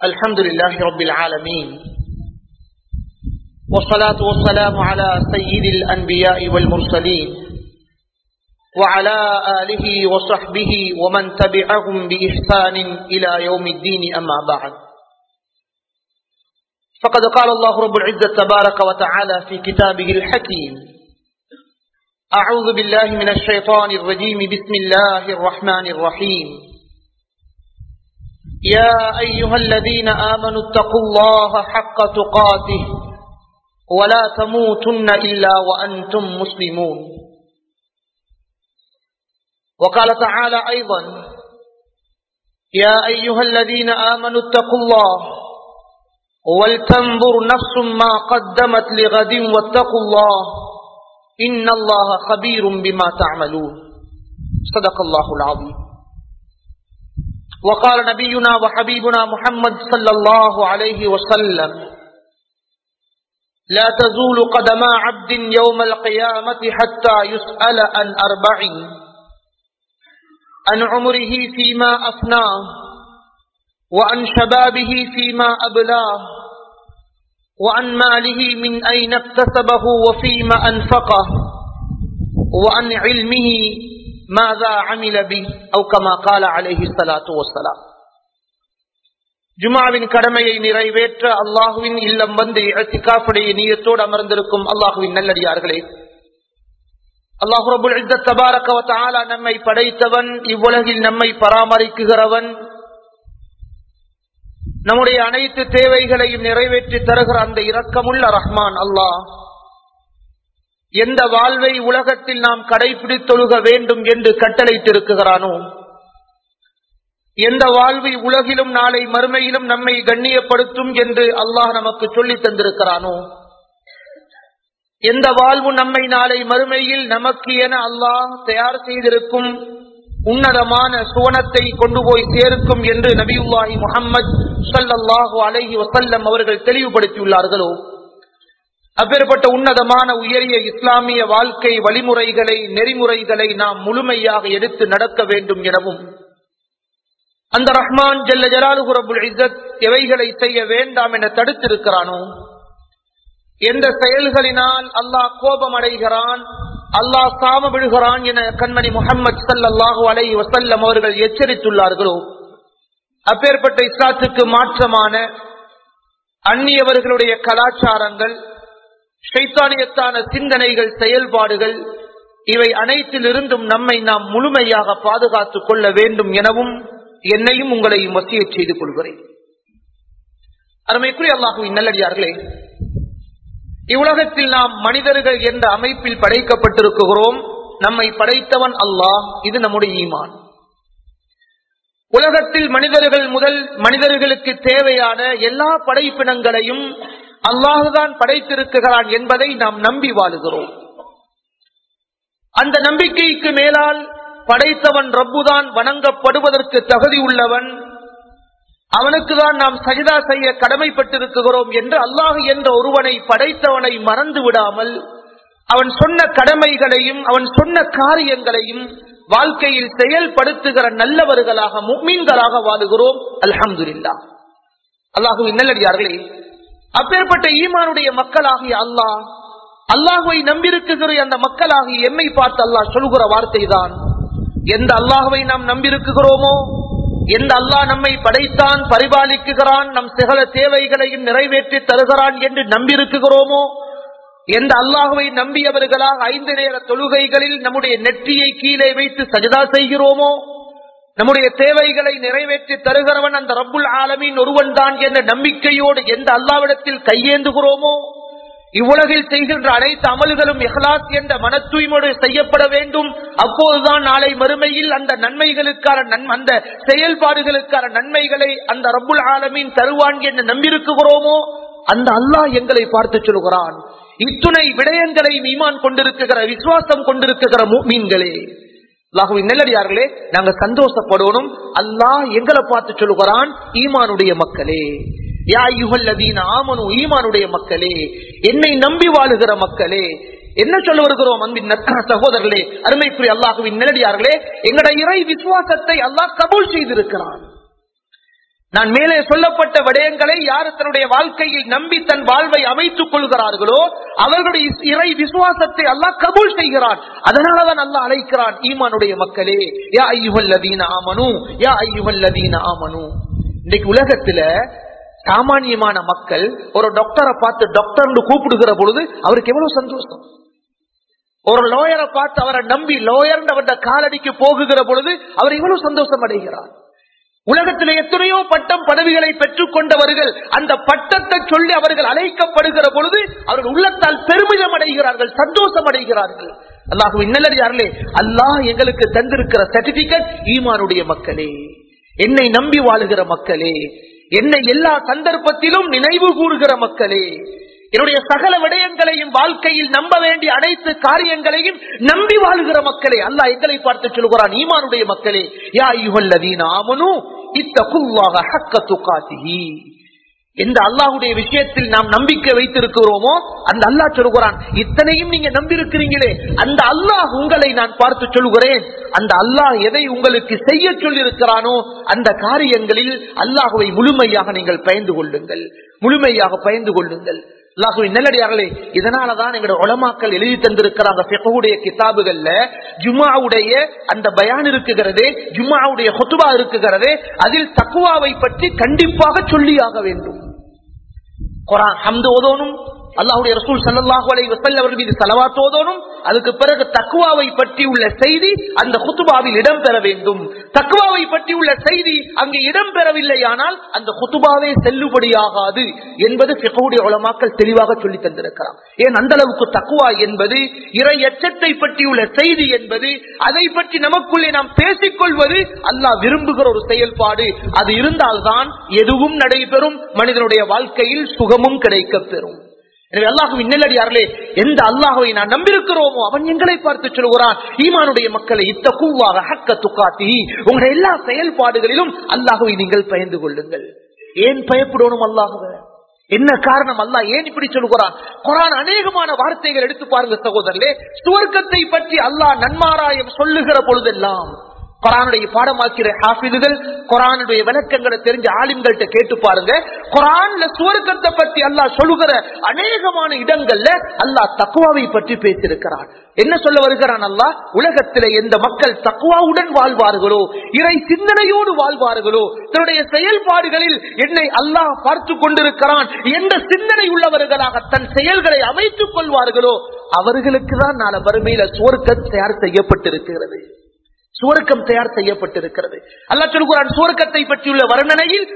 الحمد لله رب العالمين والصلاة والسلام على سيد الأنبياء والمرسلين وعلى آله وصحبه ومن تبعهم بإحسان إلى يوم الدين أما بعد فقد قال الله رب العزة تبارك وتعالى في كتابه الحكيم أعوذ بالله من الشيطان الرجيم بسم الله الرحمن الرحيم يا أيها الذين آمنوا اتقوا الله حق تقاته ولا تموتن إلا وأنتم مسلمون وقال تعالى أيضا يا أيها الذين آمنوا اتقوا الله ولتنظر نفس ما قدمت لغد واتقوا الله إن الله خبير بما تعملون صدق الله العظيم وقال نبينا وحبيبنا محمد صلى الله عليه وسلم لا تزول قدما عبد يوم القيامة حتى يسأل عن أربع عن عمره فيما أفناه وعن شبابه فيما أبلاه وعن ماله من أين اكتسبه وفيما أنفقه وعن علمه ماذا عمل به أو كما قال عليه الصلاة والسلام ஜுமாவின் கடமையை நிறைவேற்ற அல்லாஹுவின் இல்லம் வந்து இழத்திக்காப்புடைய நீயத்தோடு அமர்ந்திருக்கும் அல்லாஹுவின் நல்லடியார்களே அல்லாஹு ரபுல் தபாரகவத்தாலா நம்மை படைத்தவன் இவ்வுலகில் நம்மை பராமரிக்குகிறவன் நம்முடைய அனைத்து தேவைகளையும் நிறைவேற்றி தருகிற அந்த இரக்கமுள்ள ரஹ்மான் அல்லாஹ் எந்த வாழ்வை உலகத்தில் நாம் கடைபிடித்தொழுக வேண்டும் என்று கட்டளைத்திருக்கிறானோ எந்த வாழ்வை உலகிலும் நாளை மறுமையிலும் நம்மை கண்ணியப்படுத்தும் என்று அல்லாஹ் நமக்கு சொல்லி தந்திருக்கிறானோ எந்த வாழ்வு நம்மை நாளை மறுமையில் நமக்கு என அல்லாஹ் தயார் செய்திருக்கும் உன்னதமான சுவனத்தை கொண்டு போய் சேர்க்கும் என்று நபியுல்லாஹி முகம்மது சல்லாஹூ அலஹி வசல்லம் அவர்கள் தெளிவுபடுத்தியுள்ளார்களோ அப்பேற்பட்ட உன்னதமான உயரிய இஸ்லாமிய வாழ்க்கை வழிமுறைகளை நெறிமுறைகளை நாம் முழுமையாக எடுத்து நடக்க வேண்டும் எனவும் அந்த ரஹ்மான் ஜல்ல ஜலாலுகுரபுல் இசத் எவைகளை செய்ய வேண்டாம் என தடுத்திருக்கிறானோ எந்த செயல்களினால் அல்லாஹ் கோபம் அடைகிறான் அல்லாஹ் சாம விழுகிறான் என கண்மணி முகமது சல்லாஹூ அலை வசல்லம் அவர்கள் எச்சரித்துள்ளார்களோ அப்பேற்பட்ட இஸ்லாத்துக்கு மாற்றமான அந்நியவர்களுடைய கலாச்சாரங்கள் ஷைத்தானியத்தான சிந்தனைகள் செயல்பாடுகள் இவை அனைத்திலிருந்தும் நம்மை நாம் முழுமையாக பாதுகாத்துக் கொள்ள வேண்டும் எனவும் என்னையும் உங்களையும் வசிய செய்து கொள்கிறேன் அருமைக்குரிய அல்லாஹுவின் நல்லடியார்களே இவ்வுலகத்தில் நாம் மனிதர்கள் என்ற அமைப்பில் படைக்கப்பட்டிருக்கிறோம் நம்மை படைத்தவன் அல்லாஹ் இது நம்முடைய ஈமான் உலகத்தில் மனிதர்கள் முதல் மனிதர்களுக்கு தேவையான எல்லா படைப்பினங்களையும் அல்லாஹுதான் படைத்திருக்கிறான் என்பதை நாம் நம்பி வாழுகிறோம் அந்த நம்பிக்கைக்கு மேலால் படைத்தவன் ரப்புதான் வணங்கப்படுவதற்கு தகுதி உள்ளவன் அவனுக்கு தான் நாம் சஜிதா செய்ய கடமைப்பட்டிருக்கிறோம் என்று அல்லாஹ் என்ற ஒருவனை படைத்தவனை மறந்து விடாமல் அவன் சொன்ன கடமைகளையும் அவன் சொன்ன காரியங்களையும் வாழ்க்கையில் செயல்படுத்துகிற நல்லவர்களாக முக்மீன்களாக வாழுகிறோம் அல்ஹம்துல்லா அல்லாஹுவின் நல்லடியார்களே அப்பேற்பட்ட ஈமானுடைய மக்களாகிய அல்லாஹ் அல்லாஹுவை நம்பியிருக்குகிற அந்த மக்களாகிய எம்மை பார்த்து அல்லாஹ் சொல்கிற வார்த்தை தான் எந்த அல்லாஹுவை நாம் நம்பியிருக்குகிறோமோ எந்த அல்லாஹ் நம்மை படைத்தான் பரிபாலிக்குகிறான் நம் சகல தேவைகளையும் நிறைவேற்றி தருகிறான் என்று நம்பியிருக்குகிறோமோ எந்த அல்லாஹுவை நம்பியவர்களாக ஐந்து நேர தொழுகைகளில் நம்முடைய நெற்றியை கீழே வைத்து சஜதா செய்கிறோமோ நம்முடைய தேவைகளை நிறைவேற்றி தருகிறவன் அந்த ரப்புல் ஆலமின் ஒருவன் தான் என்ற நம்பிக்கையோடு எந்த அல்லாவிடத்தில் கையேந்துகிறோமோ இவ்வுலகில் செய்கின்ற அனைத்து அமல்களும் எஹ்லாஸ் என்ற மன தூய்மையோடு செய்யப்பட வேண்டும் அப்போதுதான் நாளை மறுமையில் அந்த நன்மைகளுக்கான அந்த செயல்பாடுகளுக்கான நன்மைகளை அந்த ரப்புல் ஆலமின் தருவான் என்று நம்பியிருக்குகிறோமோ அந்த அல்லாஹ் எங்களை பார்த்து சொல்கிறான் இத்துணை விடயங்களை ஈமான் கொண்டிருக்குகிற விசுவாசம் கொண்டிருக்குகிற மீன்களே அல்லாஹுவின் நெல்லடியார்களே நாங்க சந்தோஷப்படணும் அல்லாஹ் எங்களை பார்த்து சொல்லுகிறான் ஈமானுடைய மக்களே யா யுகல்லதீன் ஆமனு ஈமானுடைய மக்களே என்னை நம்பி வாழுகிற மக்களே என்ன சொல்ல வருகிறோம் அன்பின் நற்க- சகோதரர்களே அருமைக்குரிய அல்லாஹுவின் நிலடியார்களே எங்கட இறை விசுவாசத்தை அல்லாஹ் கபூல் செய்திருக்கிறான் நான் மேலே சொல்லப்பட்ட விடயங்களை யார் தன்னுடைய வாழ்க்கையில் நம்பி தன் வாழ்வை அமைத்துக் கொள்கிறார்களோ அவர்களுடைய இறை விசுவாசத்தை அல்லாஹ் கபூல் செய்கிறான் அதனாலதான் அல்லாஹ் அழைக்கிறான் ஈமானுடைய மக்களே யா ஐயுவல்லதீன ஆமனு யா ஐயுவல்லதீன ஆமனு இன்னைக்கு உலகத்துல சாமானியமான மக்கள் ஒரு டாக்டரை பார்த்து டாக்டர்னு கூப்பிடுகிற பொழுது அவருக்கு எவ்வளவு சந்தோஷம் ஒரு லோயரை பார்த்து அவரை நம்பி லோயர் அவருடைய காலடிக்கு போகுகிற பொழுது அவர் எவ்வளவு சந்தோஷம் அடைகிறார் உலகத்தில் எத்தனையோ பட்டம் பதவிகளை பெற்றுக் கொண்டவர்கள் அந்த பட்டத்தை சொல்லி அவர்கள் அழைக்கப்படுகிற பொழுது அவர்கள் உள்ளத்தால் பெருமிதம் அடைகிறார்கள் சந்தோஷம் அடைகிறார்கள் அல்லாஹு இன்னலடியார்களே அல்லாஹ் எங்களுக்கு தந்திருக்கிற சர்டிபிகேட் ஈமானுடைய மக்களே என்னை நம்பி வாழுகிற மக்களே என்னை எல்லா சந்தர்ப்பத்திலும் நினைவு கூறுகிற மக்களே என்னுடைய சகல விடயங்களையும் வாழ்க்கையில் நம்ப வேண்டிய அனைத்து காரியங்களையும் நம்பி வாழுகிற மக்களே அல்லாஹ் எங்களை பார்த்து சொல்கிறான் ஈமானுடைய மக்களே யா யுவல்லதீன ஆமனு இத்தகுல்லாக ஹக்க துக்காத்திஹி எந்த அல்லாஹுடைய விஷயத்தில் நாம் நம்பிக்கை வைத்திருக்கிறோமோ அந்த அல்லாஹ் சொல்கிறான் இத்தனையும் நீங்க நம்பி இருக்கிறீங்களே அந்த அல்லாஹ் உங்களை நான் பார்த்து சொல்கிறேன் அந்த அல்லாஹ் எதை உங்களுக்கு செய்ய சொல்லியிருக்கிறானோ அந்த காரியங்களில் அல்லாஹுவை முழுமையாக நீங்கள் பயந்து கொள்ளுங்கள் முழுமையாக பயந்து கொள்ளுங்கள் அல்லாஹுவின் நல்லடியார்களே இதனாலதான் எங்களுடைய உலமாக்கள் எழுதி தந்திருக்கிறாங்க பிறகுடைய கிதாபுகள்ல ஜுமாவுடைய அந்த பயான் இருக்குகிறதே ஜுமாவுடைய ஹொத்துபா இருக்குகிறதே அதில் தக்குவாவை பற்றி கண்டிப்பாக சொல்லியாக வேண்டும் குரான் ஹம்து ஓதோனும் அல்லாஹுடைய ரசூல் சல்லாஹூ அலை வசல் அவர்கள் மீது செலவாத் ஓதோனும் அதுக்கு பிறகு தக்குவாவை பற்றி உள்ள செய்தி அந்த குத்துபாவில் இடம்பெற வேண்டும் தக்குவாவை பற்றி உள்ள செய்தி அங்கே இடம்பெறவில்லையானால் அந்த குத்துபாவே செல்லுபடியாகாது என்பது பிகவுடைய உலமாக்கள் தெளிவாக சொல்லி தந்திருக்கிறார் ஏன் அந்த அளவுக்கு தக்குவா என்பது இறை எச்சத்தை பற்றியுள்ள செய்தி என்பது அதை பற்றி நமக்குள்ளே நாம் பேசிக்கொள்வது அல்லாஹ் விரும்புகிற ஒரு செயல்பாடு அது இருந்தால்தான் எதுவும் நடைபெறும் மனிதனுடைய வாழ்க்கையில் சுகமும் கிடைக்கப் பெறும் எனவே அல்லாஹுவின் நெல்லடியார்களே எந்த அல்லாஹுவை நான் நம்பியிருக்கிறோமோ அவன் எங்களை பார்த்து சொல்கிறான் ஈமானுடைய மக்களை இத்த கூவாக ஹக்க துக்காத்தி உங்களுடைய எல்லா செயல்பாடுகளிலும் அல்லாஹுவை நீங்கள் பயந்து கொள்ளுங்கள் ஏன் பயப்படணும் அல்லாஹுவ என்ன காரணம் அல்ல ஏன் இப்படி சொல்கிறான் குரான் அநேகமான வார்த்தைகள் எடுத்து பாருங்க சகோதரர்களே சுவர்க்கத்தை பற்றி அல்லாஹ் நன்மாராயம் சொல்லுகிற பொழுதெல்லாம் குரானுடைய பாடமாக்கிற ஹாஃபிதுகள் குரானுடைய விளக்கங்களை தெரிஞ்ச ஆலிம்கள்ட்ட கேட்டு பாருங்க குரான்ல சுவர்க்கத்தை பற்றி அல்லாஹ் சொல்லுகிற அநேகமான இடங்கள்ல அல்லாஹ் தக்குவாவை பற்றி பேசியிருக்கிறான் என்ன சொல்ல வருகிறான் அல்லாஹ் உலகத்தில எந்த மக்கள் தக்குவாவுடன் வாழ்வார்களோ இறை சிந்தனையோடு வாழ்வார்களோ தன்னுடைய செயல்பாடுகளில் என்னை அல்லாஹ் பார்த்து கொண்டிருக்கிறான் எந்த சிந்தனை உள்ளவர்களாக தன் செயல்களை அமைத்துக் கொள்வார்களோ அவர்களுக்கு தான் நாளை வறுமையில சுவர்க்கம் தயார் செய்யப்பட்டிருக்கிறது சுவர்க்கம் தயார் செய்யப்பட்டிருக்கிறது அல்லா சொல்கிறான் சுவர்க்கத்தை பற்றியுள்ள வர்ணனையில்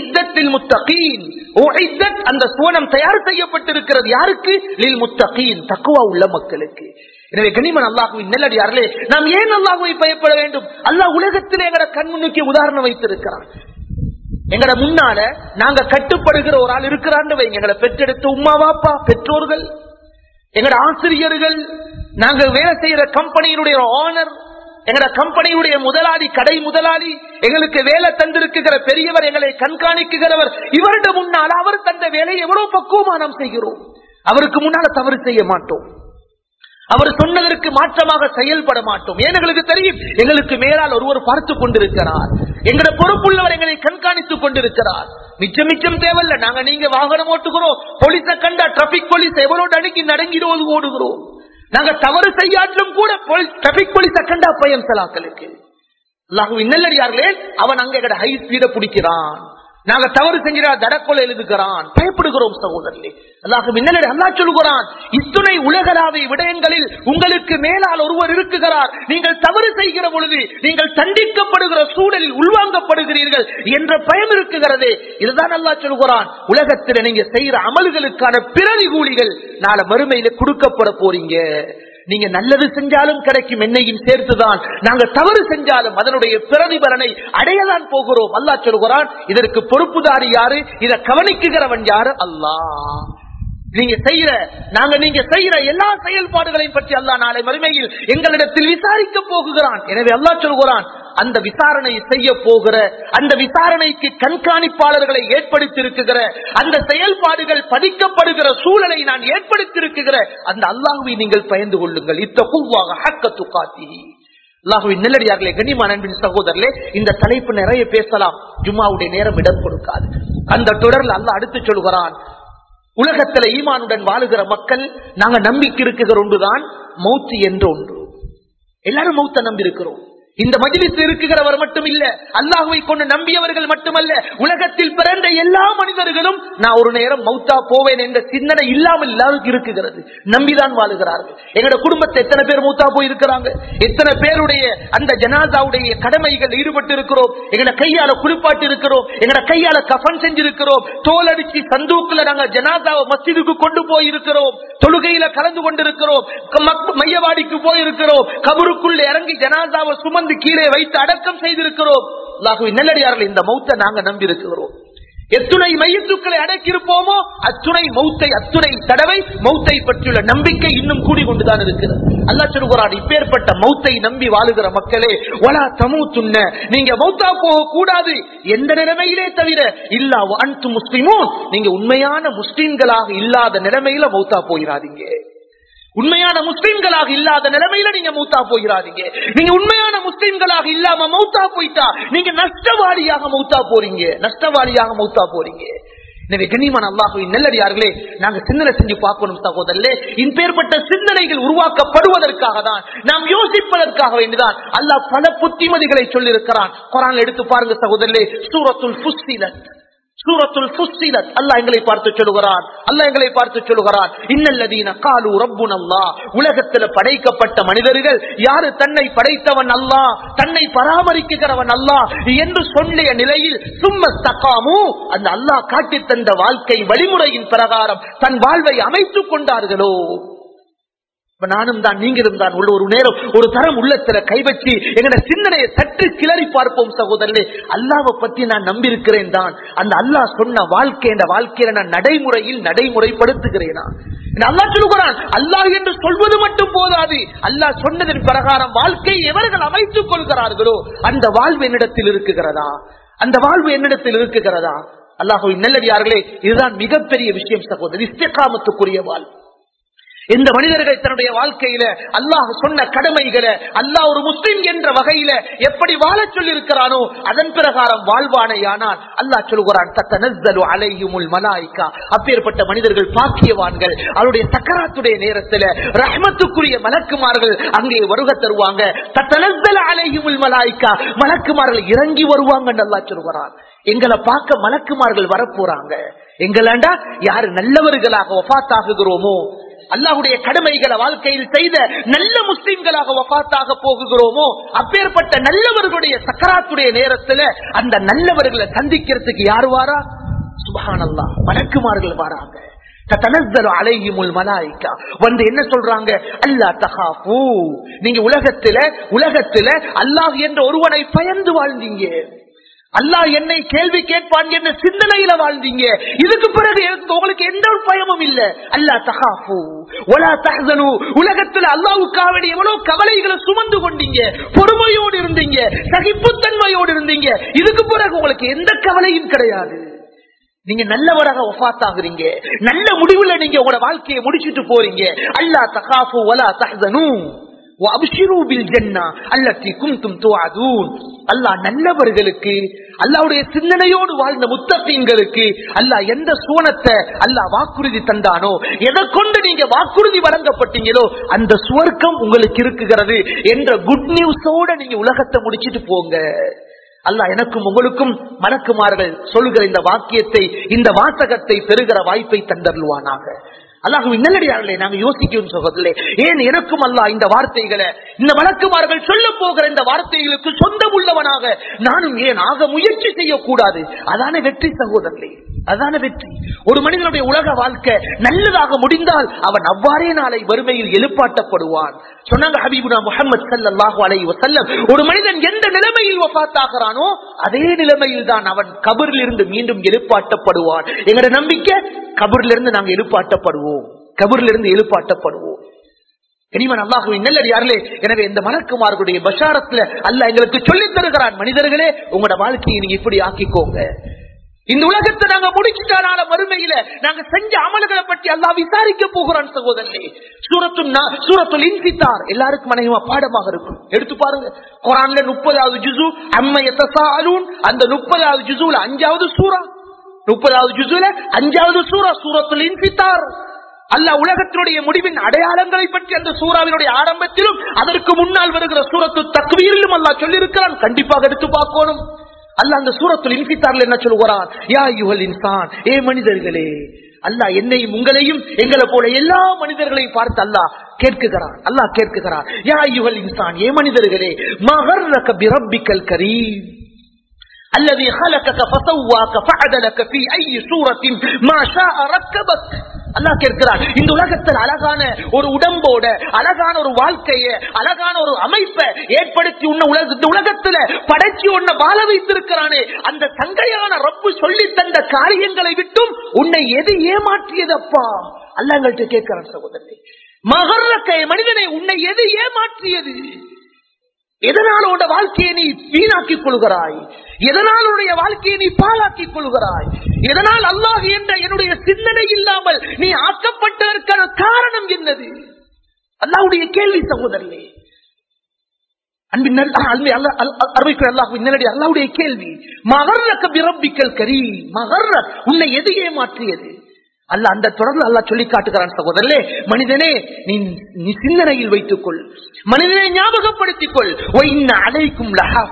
அந்த சுவனம் தயார் செய்யப்பட்டிருக்கிறது யாருக்கு லில் முத்தகீன் தக்குவா உள்ள மக்களுக்கு எனவே கனிமன் அல்லாஹுவின் நெல்லடியார்களே நாம் ஏன் அல்லாஹுவை பயப்பட வேண்டும் அல்லாஹ் உலகத்தில் எங்கட கண்முன்னுக்கு உதாரணம் வைத்திருக்கிறான் எங்கட முன்னால நாங்க கட்டுப்படுகிற ஒரு ஆள் இருக்கிறான்னு வைங்க எங்களை பெற்றெடுத்த உமா வாப்பா பெற்றோர்கள் எங்கட ஆசிரியர்கள் நாங்க வேலை செய்யற கம்பெனியினுடைய ஓனர் எங்கட கம்பெனியுடைய முதலாளி கடை முதலாளி எங்களுக்கு வேலை தந்திருக்குகிற பெரியவர் எங்களை கண்காணிக்குகிறவர் இவருடைய முன்னால் அவர் தந்த வேலையை எவ்வளவு பக்குவமா நாம் செய்கிறோம் அவருக்கு முன்னால தவறு செய்ய மாட்டோம் அவர் சொன்னதற்கு மாற்றமாக செயல்பட மாட்டோம் ஏன் எங்களுக்கு தெரியும் எங்களுக்கு மேலால் ஒருவர் பார்த்து கொண்டிருக்கிறார் எங்களோட பொறுப்புள்ளவர் எங்களை கண்காணித்துக் கொண்டிருக்கிறார் மிச்சம் மிச்சம் தேவையில்ல நாங்க நீங்க வாகனம் ஓட்டுகிறோம் போலீஸை கண்டா டிராபிக் போலீஸ் எவ்வளவு நடுங்கி நடுங்கிடுவது ஓடுகிறோம் நாங்க தவறு செய்யாட்டிலும் கூட டிராபிக் போலீஸ் கண்டா பயம் சலாக்களுக்கு நல்லடியார்களே அவன் அங்க ஹை ஸ்பீட பிடிக்கிறான் நாங்க தவறு செஞ்சிடா தடக்கொலை எழுதுகிறான் பயப்படுகிறோம் சகோதரர்களே அல்லாஹ் மின்னலடி அல்லா சொல்கிறான் இத்துணை உலகளாவிய விடயங்களில் உங்களுக்கு மேலால் ஒருவர் இருக்குகிறார் நீங்கள் தவறு செய்கிற பொழுது நீங்கள் தண்டிக்கப்படுகிற சூழலில் உள்வாங்கப்படுகிறீர்கள் என்ற பயம் இருக்குகிறதே இதுதான் அல்லா சொல்கிறான் உலகத்தில் நீங்க செய்யற அமல்களுக்கான பிறவி கூலிகள் நாளை மறுமையில கொடுக்கப்பட போறீங்க நீங்க நல்லது செஞ்சாலும் கிடைக்கும் என்னையும் சேர்த்துதான் நாங்க தவறு செஞ்சாலும் அதனுடைய பிரதிபலனை அடையதான் போகிறோம் அல்லா சொல்கிறான் இதற்கு பொறுப்புதாரி யாரு இதை கவனிக்குகிறவன் யாரு அல்லாஹ் நீங்க செய்யற நாங்க நீங்க செய்யற எல்லா செயல்பாடுகளையும் பற்றி அல்லா நாளை மறுமையில் எங்களிடத்தில் விசாரிக்க போகுகிறான் எனவே அல்லா சொல்கிறான் அந்த விசாரணை செய்ய போகிற அந்த விசாரணைக்கு கண்காணிப்பாளர்களை ஏற்படுத்தி இருக்குகிற அந்த செயல்பாடுகள் பதிக்கப்படுகிற சூழலை நான் ஏற்படுத்தி இருக்குகிற அந்த அல்லாஹுவை நீங்கள் பயந்து கொள்ளுங்கள் இத்த கூவாக ஹக்க துக்காத்தி அல்லாஹுவின் நெல்லடியார்களே கண்ணியமான அன்பின் சகோதரர்களே இந்த தலைப்பு நிறைய பேசலாம் ஜும்மாவுடைய நேரம் இடம் கொடுக்காது அந்த தொடர்ல அல்லாஹ் அடுத்து சொல்கிறான் உலகத்துல ஈமானுடன் வாழுகிற மக்கள் நாங்க நம்பிக்கை இருக்குகிற ஒன்றுதான் மௌத்து என்ற ஒன்று எல்லாரும் மௌத்த நம்பி இருக்கிறோம் இந்த மஜிலிஸ் இருக்குகிறவர் மட்டும் இல்ல அல்லாஹுவை கொண்டு நம்பியவர்கள் மட்டுமல்ல உலகத்தில் பிறந்த எல்லா மனிதர்களும் நான் ஒரு நேரம் மௌத்தா போவேன் என்ற சிந்தனை இல்லாமல் எல்லாருக்கும் இருக்குகிறது நம்பிதான் வாழுகிறார்கள் எங்களோட குடும்பத்தை எத்தனை பேர் மௌத்தா போயிருக்கிறாங்க எத்தனை பேருடைய அந்த ஜனாதாவுடைய கடமைகள் ஈடுபட்டு இருக்கிறோம் எங்களை கையால குளிப்பாட்டி இருக்கிறோம் எங்களை கையால கஃன் செஞ்சிருக்கிறோம் தோல் அடிச்சு சந்தூக்குல நாங்க ஜனாதாவை மஸ்ஜிதுக்கு கொண்டு போயிருக்கிறோம் தொழுகையில கலந்து கொண்டிருக்கிறோம் மக்- மையவாடிக்கு போயிருக்கிறோம் கபருக்குள்ள இறங்கி ஜனாதாவை சுமந்து கீழே வைத்து அடக்கம் செய்திருக்கிறோம் அல்லாஹுவின் நல்லடியார்கள் இந்த மௌத்தை நாங்க நம்பி இருக்கிறோம் எத்துணை மையத்துக்களை அடக்கியிருப்போமோ அத்துணை மௌத்தை அத்துணை தடவை மௌத்தை பற்றியுள்ள நம்பிக்கை இன்னும் கூடிக்கொண்டுதான் இருக்கிறது அல்லாஹ் சொல்கிறான் இப்பேற்பட்ட மௌத்தை நம்பி வாழுகிற மக்களே ஒலா தமூத்துன்ன நீங்க மௌத்தா போக கூடாது எந்த நிலைமையிலே தவிர இல்லா அன்து முஸ்லிமும் நீங்க உண்மையான முஸ்லிம்களாக இல்லாத நிலைமையில மௌத்தா போயிடாதீங்க உண்மையான முஸ்லிம்களாக இல்லாத நிலைமையில நீங்க மௌத்தா போகிறாதீங்க நீங்க உண்மையான முஸ்லிம்களாக இல்லாம மௌத்தா போயிட்டா நீங்க நஷ்டவாளியாக மௌத்தா போறீங்க நஷ்டவாளியாக மௌத்தா போறீங்க எனவே கண்ணியமான அல்லாஹுவின் நெல்லடியார்களே நாங்க சிந்தனை செஞ்சு பார்க்கணும் சகோதரர்களே இப்பேற்பட்ட சிந்தனைகள் உருவாக்கப்படுவதற்காக தான் நாம் யோசிப்பதற்காக வேண்டிதான் அல்லாஹ் பல புத்திமதிகளை சொல்லியிருக்கிறான் குரான் எடுத்து பாருங்க சகோதரர்களே சூரத்துல் ஃபுஸ்ஸிலத் சூரத்துல் ஃபுஸ்ஸிலத் அல்லாஹ் எங்களை பார்த்து சொல்லுகிறான் அல்லாஹ் எங்களை பார்த்து சொல்லுகிறான் இன்னல்லதீன காலு ரப்புன் அல்லாஹ் உலகத்தில் படைக்கப்பட்ட மனிதர்கள் யாரு தன்னை படைத்தவன் அல்லாஹ் தன்னை பராமரிக்கிறவன் அல்லாஹ் என்று சொல்லிய நிலையில் சும்ம தக்காமு அந்த அல்லாஹ் காட்டி தந்த வாழ்க்கை வழிமுறையின் பிரகாரம் தன் வாழ்வை அமைத்துக் கொண்டார்களோ இப்ப நானும் தான் நீங்களும் தான் உள்ள ஒரு நேரம் ஒரு தரம் உள்ளத்துல கை வச்சு எங்கட சிந்தனையை சற்று கிளறி பார்ப்போம் சகோதரனே அல்லாவை பத்தி நான் நம்பியிருக்கிறேன் தான் அந்த அல்லாஹ் சொன்ன வாழ்க்கை என்ற வாழ்க்கையில நான் நடைமுறையில் நடைமுறைப்படுத்துகிறேனா அல்லாஹ் சொல்லுகிறான் அல்லாஹ் என்று சொல்வது மட்டும் போதாது அல்லாஹ் சொன்னதன் பிரகாரம் வாழ்க்கை எவர்கள் அமைத்துக் கொள்கிறார்களோ அந்த வாழ்வு என்னிடத்தில் இருக்குகிறதா அந்த வாழ்வு என்னிடத்தில் இருக்குகிறதா அல்லாஹுவின் நல்லடியார்களே இதுதான் மிகப்பெரிய விஷயம் சகோதரர் இஸ்திகாமத்துக்குரிய வாழ்வு எந்த மனிதர்கள் தன்னுடைய வாழ்க்கையில அல்லாஹ் சொன்ன கடமைகளை அல்லாஹ் ஒரு முஸ்லிம் என்ற வகையில எப்படி வாழச் சொல்லியிருக்கிறானோ அதன் பிரகாரம் வாழ்வானையானால் அல்லாஹ் சொல்கிறான் தத்தனஸ்ஸலு அலைஹிமுல் மலாயிகா அப்பேற்பட்ட மனிதர்கள் பாக்கியவான்கள் அவருடைய சக்கராத்துடைய நேரத்துல ரஹ்மத்துக்குரிய மலக்குமார்கள் அங்கே வருக தருவாங்க தத்தனஸ்ஸலு அலைஹிமுல் மலாயிகா மலக்குமார்கள் இறங்கி வருவாங்கன்னு அல்லாஹ் சொல்கிறான் எங்களை பார்க்க மலக்குமார்கள் வரப்போறாங்க எங்களாண்டா யாரு நல்லவர்களாக ஒஃபாத்தாகுகிறோமோ அல்லாஹுடைய கடமைகளை வாழ்க்கையில் செய்த நல்ல முஸ்லிம்களாக வபாத்தாக போகுகிறோமோ அப்பேற்பட்ட நல்லவர்களுடைய சக்கராத்துடைய நேரத்துல அந்த நல்லவர்களை சந்திக்கிறதுக்கு யார் வாரா சுபஹானல்லா வணக்குமார்கள் வாராங்க தத்தனஸ்ஸலு அலைஹிமுல் மலாயிகா வந்து என்ன சொல்றாங்க அல்லா தகாஃபு நீங்க உலகத்துல உலகத்துல அல்லாஹ் என்ற ஒருவனை பயந்து வாழ்ந்தீங்க அல்லாஹ் என்னை கேள்வி கேட்பான் என்ற சிந்தனையில வாழ்ந்தீங்க இதுக்கு பிறகு எனக்கு உங்களுக்கு எந்த ஒரு பயமும் இல்ல அல்லாஹ் தகாஃபு ஒலா தஹ்சனு உலகத்துல அல்லாஹ்வுக்காக வேண்டி எவ்வளவு கவலைகளை சுமந்து கொண்டீங்க பொறுமையோடு இருந்தீங்க சகிப்புத்தன்மையோடு இருந்தீங்க இதுக்கு பிறகு உங்களுக்கு எந்த கவலையும் கிடையாது நீங்க நல்லவராக ஒஃபாத்தாகிறீங்க நல்ல முடிவுல நீங்க உங்களோட வாழ்க்கையை முடிச்சிட்டு போறீங்க அல்லா தகாஃபு வலா தஹ்சனு وَأَبْشِرُوا بِالْجَنَّةِ الَّتِي كُنْتُمْ تُوعَدُونَ அல்லாஹ் நல்லவர்களுக்கு அல்லாஹ்வுடைய சிந்தனையோடு வாழ்ந்த முத்தகீன்களுக்கு அல்லாஹ் எந்த சுவனத்தை அல்லாஹ் வாக்குறுதி தந்தானோ எதை கொண்டு நீங்க வாக்குறுதி வழங்கப்பட்டீங்களோ அந்த சுவர்க்கம் உங்களுக்கு இருக்குகிறது என்ற குட் நியூஸோட நீங்க உலகத்தை முடிச்சிட்டு போங்க அல்லாஹ் எனக்கும் உங்களுக்கும் மலக்குமார்கள் சொல்லுகிற இந்த வாக்கியத்தை இந்த வாசகத்தை பெறுகிற வாய்ப்பை தந்தருவானாக அல்லாஹுவின் நல்லடியார்களே நாங்க யோசிக்கும் சகோதரே ஏன் எனக்கும் அல்லாஹ் இந்த வார்த்தைகளை இந்த வழக்குமார்கள் சொல்ல போகிற இந்த வார்த்தைகளுக்கு சொந்தம் உள்ளவனாக நானும் ஏன் ஆக முயற்சி செய்யக்கூடாது அதான வெற்றி சகோதரர்களே அதான வெற்றி ஒரு மனிதனுடைய உலக வாழ்க்கை நல்லதாக முடிந்தால் அவன் அவ்வாறே நாளை வறுமையில் எழுப்பாட்டப்படுவான் சொன்னாங்க ஹபீபுனா முகமது சல்லாஹூ அலை வசல்லம் ஒரு மனிதன் எந்த நிலைமையில் வபாத்தாகிறானோ அதே நிலைமையில் தான் அவன் கபரில் இருந்து மீண்டும் எழுப்பாட்டப்படுவான் எங்கட நம்பிக்கை கபரில் இருந்து நாங்க எழுப்பாட்டப்படுவோம் கபரில் இருந்து எழுப்பாட்டப்படுவோம் இனிமன் அல்லாஹுவின் நல்லடியார்களே எனவே இந்த மலக்குமார்களுடைய பஷாரத்துல அல்ல எங்களுக்கு சொல்லித் தருகிறான் மனிதர்களே உங்களோட வாழ்க்கையை நீங்க இப்படி ஆக்கிக்கோங்க இந்த உலகத்தை நாங்க முடிச்சுட்டானால மறுமையில நாங்க செஞ்ச அமல்களை பற்றி அல்லாஹ் விசாரிக்க போகிறான் சகோதரனே சூரத்து சூரத்துல் இன்சித்தார் எல்லாருக்கும் அநேகமா பாடமாக இருக்கும் எடுத்து பாருங்க குரான்ல முப்பதாவது ஜுசு அம்மை எத்தசாலூன் அந்த முப்பதாவது ஜுசுல அஞ்சாவது சூரா முப்பதாவது ஜுசுல அஞ்சாவது சூரா சூரத்துல் இன்சித்தார் அல்லாஹ் உலகத்தினுடைய முடிவின் அடையாளங்களை பற்றி அந்த சூறாவினுடைய ஆரம்பத்திலும் அதற்கு முன்னால் வருகிற சூரத்து தக்வீரிலும் அல்லாஹ் சொல்லியிருக்கிறான் கண்டிப்பாக எடுத்து பார்க்கணும் அல்லாஹ் அந்த சூரத்தில் இன்பித்தார்ல என்ன சொல்லுகிறான் யா யுகல் இன்சான் ஏ மனிதர்களே அல்லாஹ் என்னையும் உங்களையும் எங்களை போல எல்லா மனிதர்களையும் பார்த்து அல்லாஹ் கேட்குகிறான் அல்லாஹ் கேட்குகிறான் யா யுகல் இன்சான் ஏ மனிதர்களே மகர்ரக பிரப்பிக்கல் கரீம் الذي خلقك فسواك فعدلك في اي سورة ما شاء ركبك அல்லாஹ் கேட்கிறார் இந்த உலகத்தில் அழகான ஒரு உடம்போட அழகான ஒரு வாழ்க்கைய அழகான ஒரு அமைப்பை ஏற்படுத்தி உன்ன உலக இந்த உலகத்துல படைச்சு உன்னை வாழ வைத்திருக்கிறானே அந்த தங்கையான ரப்பு சொல்லி தந்த காரியங்களை விட்டும் உன்னை எது ஏமாற்றியதப்பா அல்லாஹ் எங்கள்கிட்ட கேட்கிறான் சகோதரனை மகர்ரக்கை மனிதனை உன்னை எது ஏமாற்றியது எதனால் உடைய வாழ்க்கையை நீ வீணாக்கிக் கொள்கிறாய் எதனால் உடைய வாழ்க்கையை நீ பாழாக்கிக் கொள்கிறாய் எதனால் அல்லாஹ் என்ற என்னுடைய சிந்தனை இல்லாமல் நீ ஆக்கப்பட்டதற்கான காரணம் என்னது அல்லாவுடைய கேள்வி சகோதரனே அன்பின் அல்லாஹுடைய அல்லாவுடைய கேள்வி மகர்ரக்க பிரம்பிக்கல் கரி மகர்ர உன்னை எது ஏமாற்றியது அல்ல அந்த தொடர்ந்து அல்லா சொல்லி காட்டுகிறான் சகோதரே மனிதனே நீ நீ சிந்தனையில் வைத்துக் கொள் மனிதனை ஞாபகப்படுத்திக் கொள் அழைக்கும்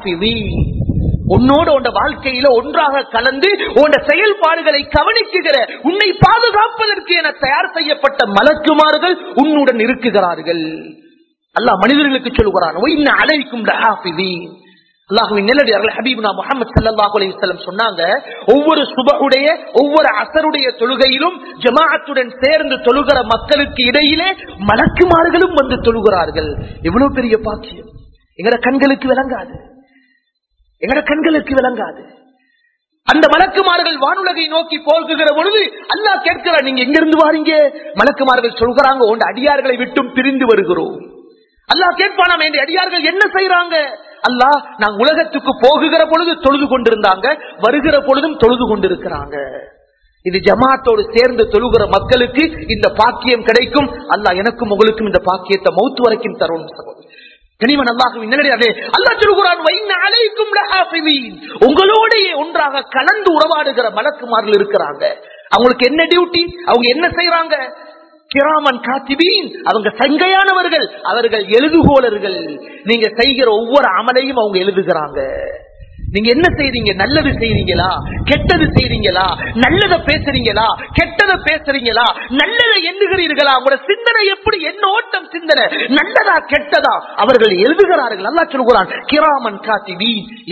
உன்னோட உண்ட வாழ்க்கையில ஒன்றாக கலந்து உண்ட செயல்பாடுகளை கவனிக்குகிற உன்னை பாதுகாப்பதற்கு என தயார் செய்யப்பட்ட மலக்குமார்கள் உன்னுடன் இருக்குகிறார்கள் அல்லாஹ் மனிதர்களுக்கு சொல்லுகிறான் அழைக்கும் அல்லாஹுவின் நெல்லடியார்கள் ஹபீப்னா முகமது சல்லாஹூ அலையம் சொன்னாங்க ஒவ்வொரு சுபகுடைய ஒவ்வொரு அசருடைய தொழுகையிலும் ஜமாஅத்துடன் சேர்ந்து தொழுகிற மக்களுக்கு இடையிலே மலக்குமார்களும் வந்து தொழுகிறார்கள் எவ்வளவு பெரிய பாக்கியம் எங்கட கண்களுக்கு விளங்காது எங்கட கண்களுக்கு விளங்காது அந்த மலக்குமார்கள் வானுலகை நோக்கி போகுகிற பொழுது அல்லாஹ் கேட்கிறார் நீங்க எங்க இருந்து வாரீங்க மலக்குமார்கள் சொல்கிறாங்க உண்ட அடியார்களை விட்டும் பிரிந்து வருகிறோம் அல்லாஹ் கேட்பானாம் என்ற அடியார்கள் என்ன செய்யறாங்க அல்லாஹ் நாங்க உலகத்துக்கு போகுகிற பொழுது தொழுது கொண்டிருந்தாங்க வருகிற பொழுதும் தொழுது கொண்டிருக்கிறாங்க இது ஜமாத்தோடு சேர்ந்து தொழுகிற மக்களுக்கு இந்த பாக்கியம் கிடைக்கும் அல்லாஹ் எனக்கும் உங்களுக்கும் இந்த பாக்கியத்தை மௌத்து வரைக்கும் தரும் கனிமன் அல்லாஹுவின் நிலையாவே அல்லாஹ் சொல்கிறான் உங்களோட ஒன்றாக கலந்து உறவாடுகிற மலக்குமார்கள் இருக்கிறாங்க அவங்களுக்கு என்ன டியூட்டி அவங்க என்ன செய்யறாங்க கிராமன் காத்திபீன் அவங்க சங்கையானவர்கள் அவர்கள் எழுதுகோளர்கள் நீங்க செய்கிற ஒவ்வொரு அமலையும் அவங்க எழுதுகிறாங்க நீங்க என்ன செய்றீங்க நல்லது செய்றீங்களா கெட்டது செய்றீங்களா நல்லத பேசுறீங்களா கெட்டத பேசுறீங்களா நல்லதை எண்ணுகிறீர்களா உங்களோட சிந்தனை எப்படி என்ன ஓட்டம் சிந்தனை நல்லதா கெட்டதா அவர்கள் எழுதுகிறார்கள் அல்லா சொல்கிறான் கிராமன் காத்திவி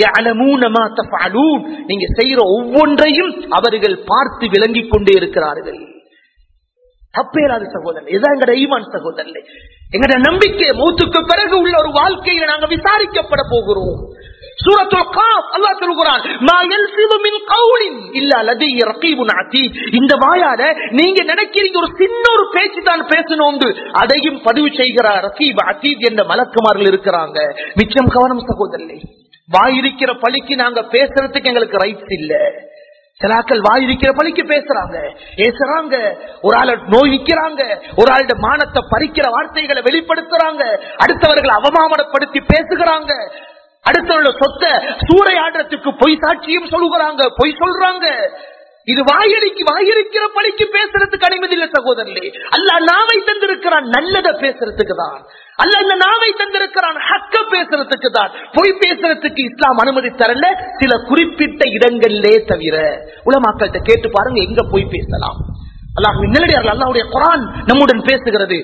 நீங்க செய்யற ஒவ்வொன்றையும் அவர்கள் பார்த்து விளங்கிக் கொண்டே இருக்கிறார்கள் தப்பேராது சகோதரன் இதான் எங்கட ஈமான் சகோதரன் எங்கட நம்பிக்கை மூத்துக்கு பிறகு உள்ள ஒரு வாழ்க்கையில நாங்க விசாரிக்கப்பட போகிறோம் சூரத்துல் காஃப் அல்லாஹ் சொல்கிறான் மா யல்ஃபிது மின் கௌலின் இல்லா லதைய ரகீபுன் அதீத் இந்த வாயால நீங்க நினைக்கிறீங்க ஒரு சின்ன ஒரு பேச்சு தான் பேசணும் அதையும் பதிவு செய்கிற ரகீப் அதீத் என்ற மலக்குமார்கள் இருக்கிறாங்க மிச்சம் கவனம் சகோதரனை வாயிருக்கிற பழிக்கு நாங்க பேசுறதுக்கு எங்களுக்கு ரைட்ஸ் இல்ல சிலாக்கள் வாயிருக்கிற பழிக்கு பேசுறாங்க பேசுறாங்க ஒரு ஆள நோய்க்கிறாங்க ஒரு ஆளுடைய மானத்தை பறிக்கிற வார்த்தைகளை வெளிப்படுத்துறாங்க அடுத்தவர்களை அவமானப்படுத்தி பேசுகிறாங்க அடுத்தவர்கள சொத்தை சூறையாடுறதுக்கு பொய் சாட்சியும் சொல்லுகிறாங்க பொய் சொல்றாங்க இது வாயடிக்கு வாயிருக்கிற பழிக்கு பேசுறதுக்கு அனுமதி இல்லை சகோதரர்களே அல்ல நாவை தந்திருக்கிறான் நல்லதை பேசுறதுக்கு தான் அல்ல இந்த நாவை தந்திருக்கிறான் ஹக்க பேசுறதுக்கு தான் பொய் பேசுறதுக்கு இஸ்லாம் அனுமதி தரல சில குறிப்பிட்ட இடங்களிலே தவிர உலமாக்கள்கிட்ட கேட்டு பாருங்க எங்க போய் பேசலாம் அல்லாஹுடைய குரான் நம்முடன் பேசுகிறது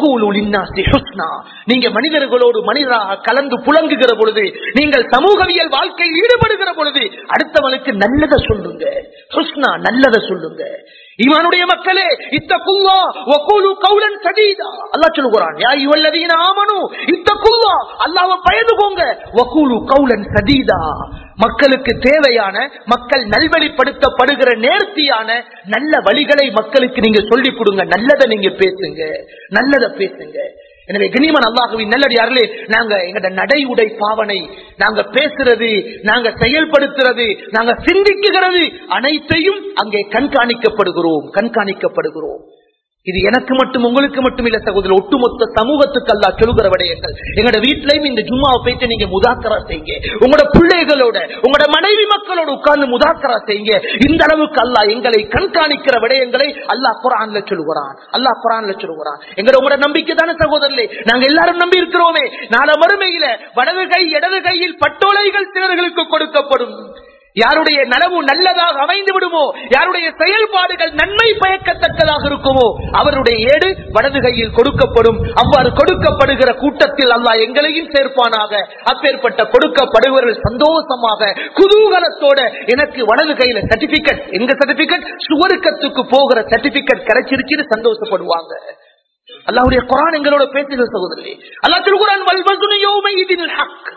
நீங்க மனிதர்களோடு மனிதராக கலந்து புலங்குகிற பொழுது நீங்கள் சமூகவியல் வாழ்க்கையில் ஈடுபடுகிற பொழுது அடுத்தவனுக்கு நல்லதை சொல்லுங்க ஹுஸ்னா நல்லதை சொல்லுங்க இவனுடைய மக்களே இத்தகுல்லா வகூலு கௌலன் சதீதா அல்லாஹ் சொல்லுகிறான் யா அய்யுஹல்லதீன ஆமனு இத்தகுல்லா அல்லாஹ்வை பயந்துகோங்க வகூலு கௌலன் சதீதா மக்களுக்கு தேவையான மக்கள் நல்வழிப்படுத்தப்படுகிற நேர்த்தியான நல்ல வழிகளை மக்களுக்கு நீங்க சொல்லிக் கொடுங்க நல்லதை நீங்க பேசுங்க நல்லதை பேசுங்க எனவே கனிமன் அல்லாஹுவின் நல்லடியார்களே நாங்க எங்கட நடை உடை பாவனை நாங்க பேசுறது நாங்க செயல்படுத்துறது நாங்க சிந்திக்குகிறது அனைத்தையும் அங்கே கண்காணிக்கப்படுகிறோம் கண்காணிக்கப்படுகிறோம் இது எனக்கு மட்டும் உங்களுக்கு மட்டும் இல்ல சகோதரர் ஒட்டுமொத்த சமூகத்துக்கு அல்லா சொல்லுகிற விடயங்கள் எங்களோட வீட்லயும் இந்த ஜும்மாவை போயிட்டு நீங்க முதாக்கரா செய்யுங்க உங்களோட பிள்ளைகளோட உங்களோட மனைவி மக்களோட உட்கார்ந்து முதாக்கரா செய்யுங்க இந்த அளவுக்கு அல்லா எங்களை கண்காணிக்கிற விடயங்களை அல்லாஹ் குரான்ல சொல்லுகிறான் அல்லாஹ் குரான்ல சொல்லுகிறான் எங்களோட உங்களோட நம்பிக்கை தானே சகோதரர்களே நாங்க எல்லாரும் நம்பி இருக்கிறோமே நாள மறுமையில வலது கை இடது கையில் பட்டோலைகள் சிலர்களுக்கு கொடுக்கப்படும் யாருடைய நலவு நல்லதாக அமைந்து விடுமோ யாருடைய செயல்பாடுகள் நன்மை பயக்கத்தக்கதாக இருக்குமோ அவருடைய ஏடு வலது கையில் கொடுக்கப்படும் அவ்வாறு கொடுக்கப்படுகிற கூட்டத்தில் அல்லாஹ் எங்களையும் சேர்ப்பானாக அப்பேற்பட்ட கொடுக்கப்படுபவர்கள் சந்தோஷமாக குதூகலத்தோட எனக்கு வலது கையில சர்டிபிகேட் எங்க சர்டிபிகேட் சுவருக்கத்துக்கு போகிற சர்டிபிகேட் கிடைச்சிருச்சுன்னு சந்தோஷப்படுவாங்க அல்லாஹ்வுடைய குரான் எங்களோட பேசுகிற சகோதரி அல்லாஹ் திருக்குறான் வல்வசுனு யௌமையிதில் ஹக்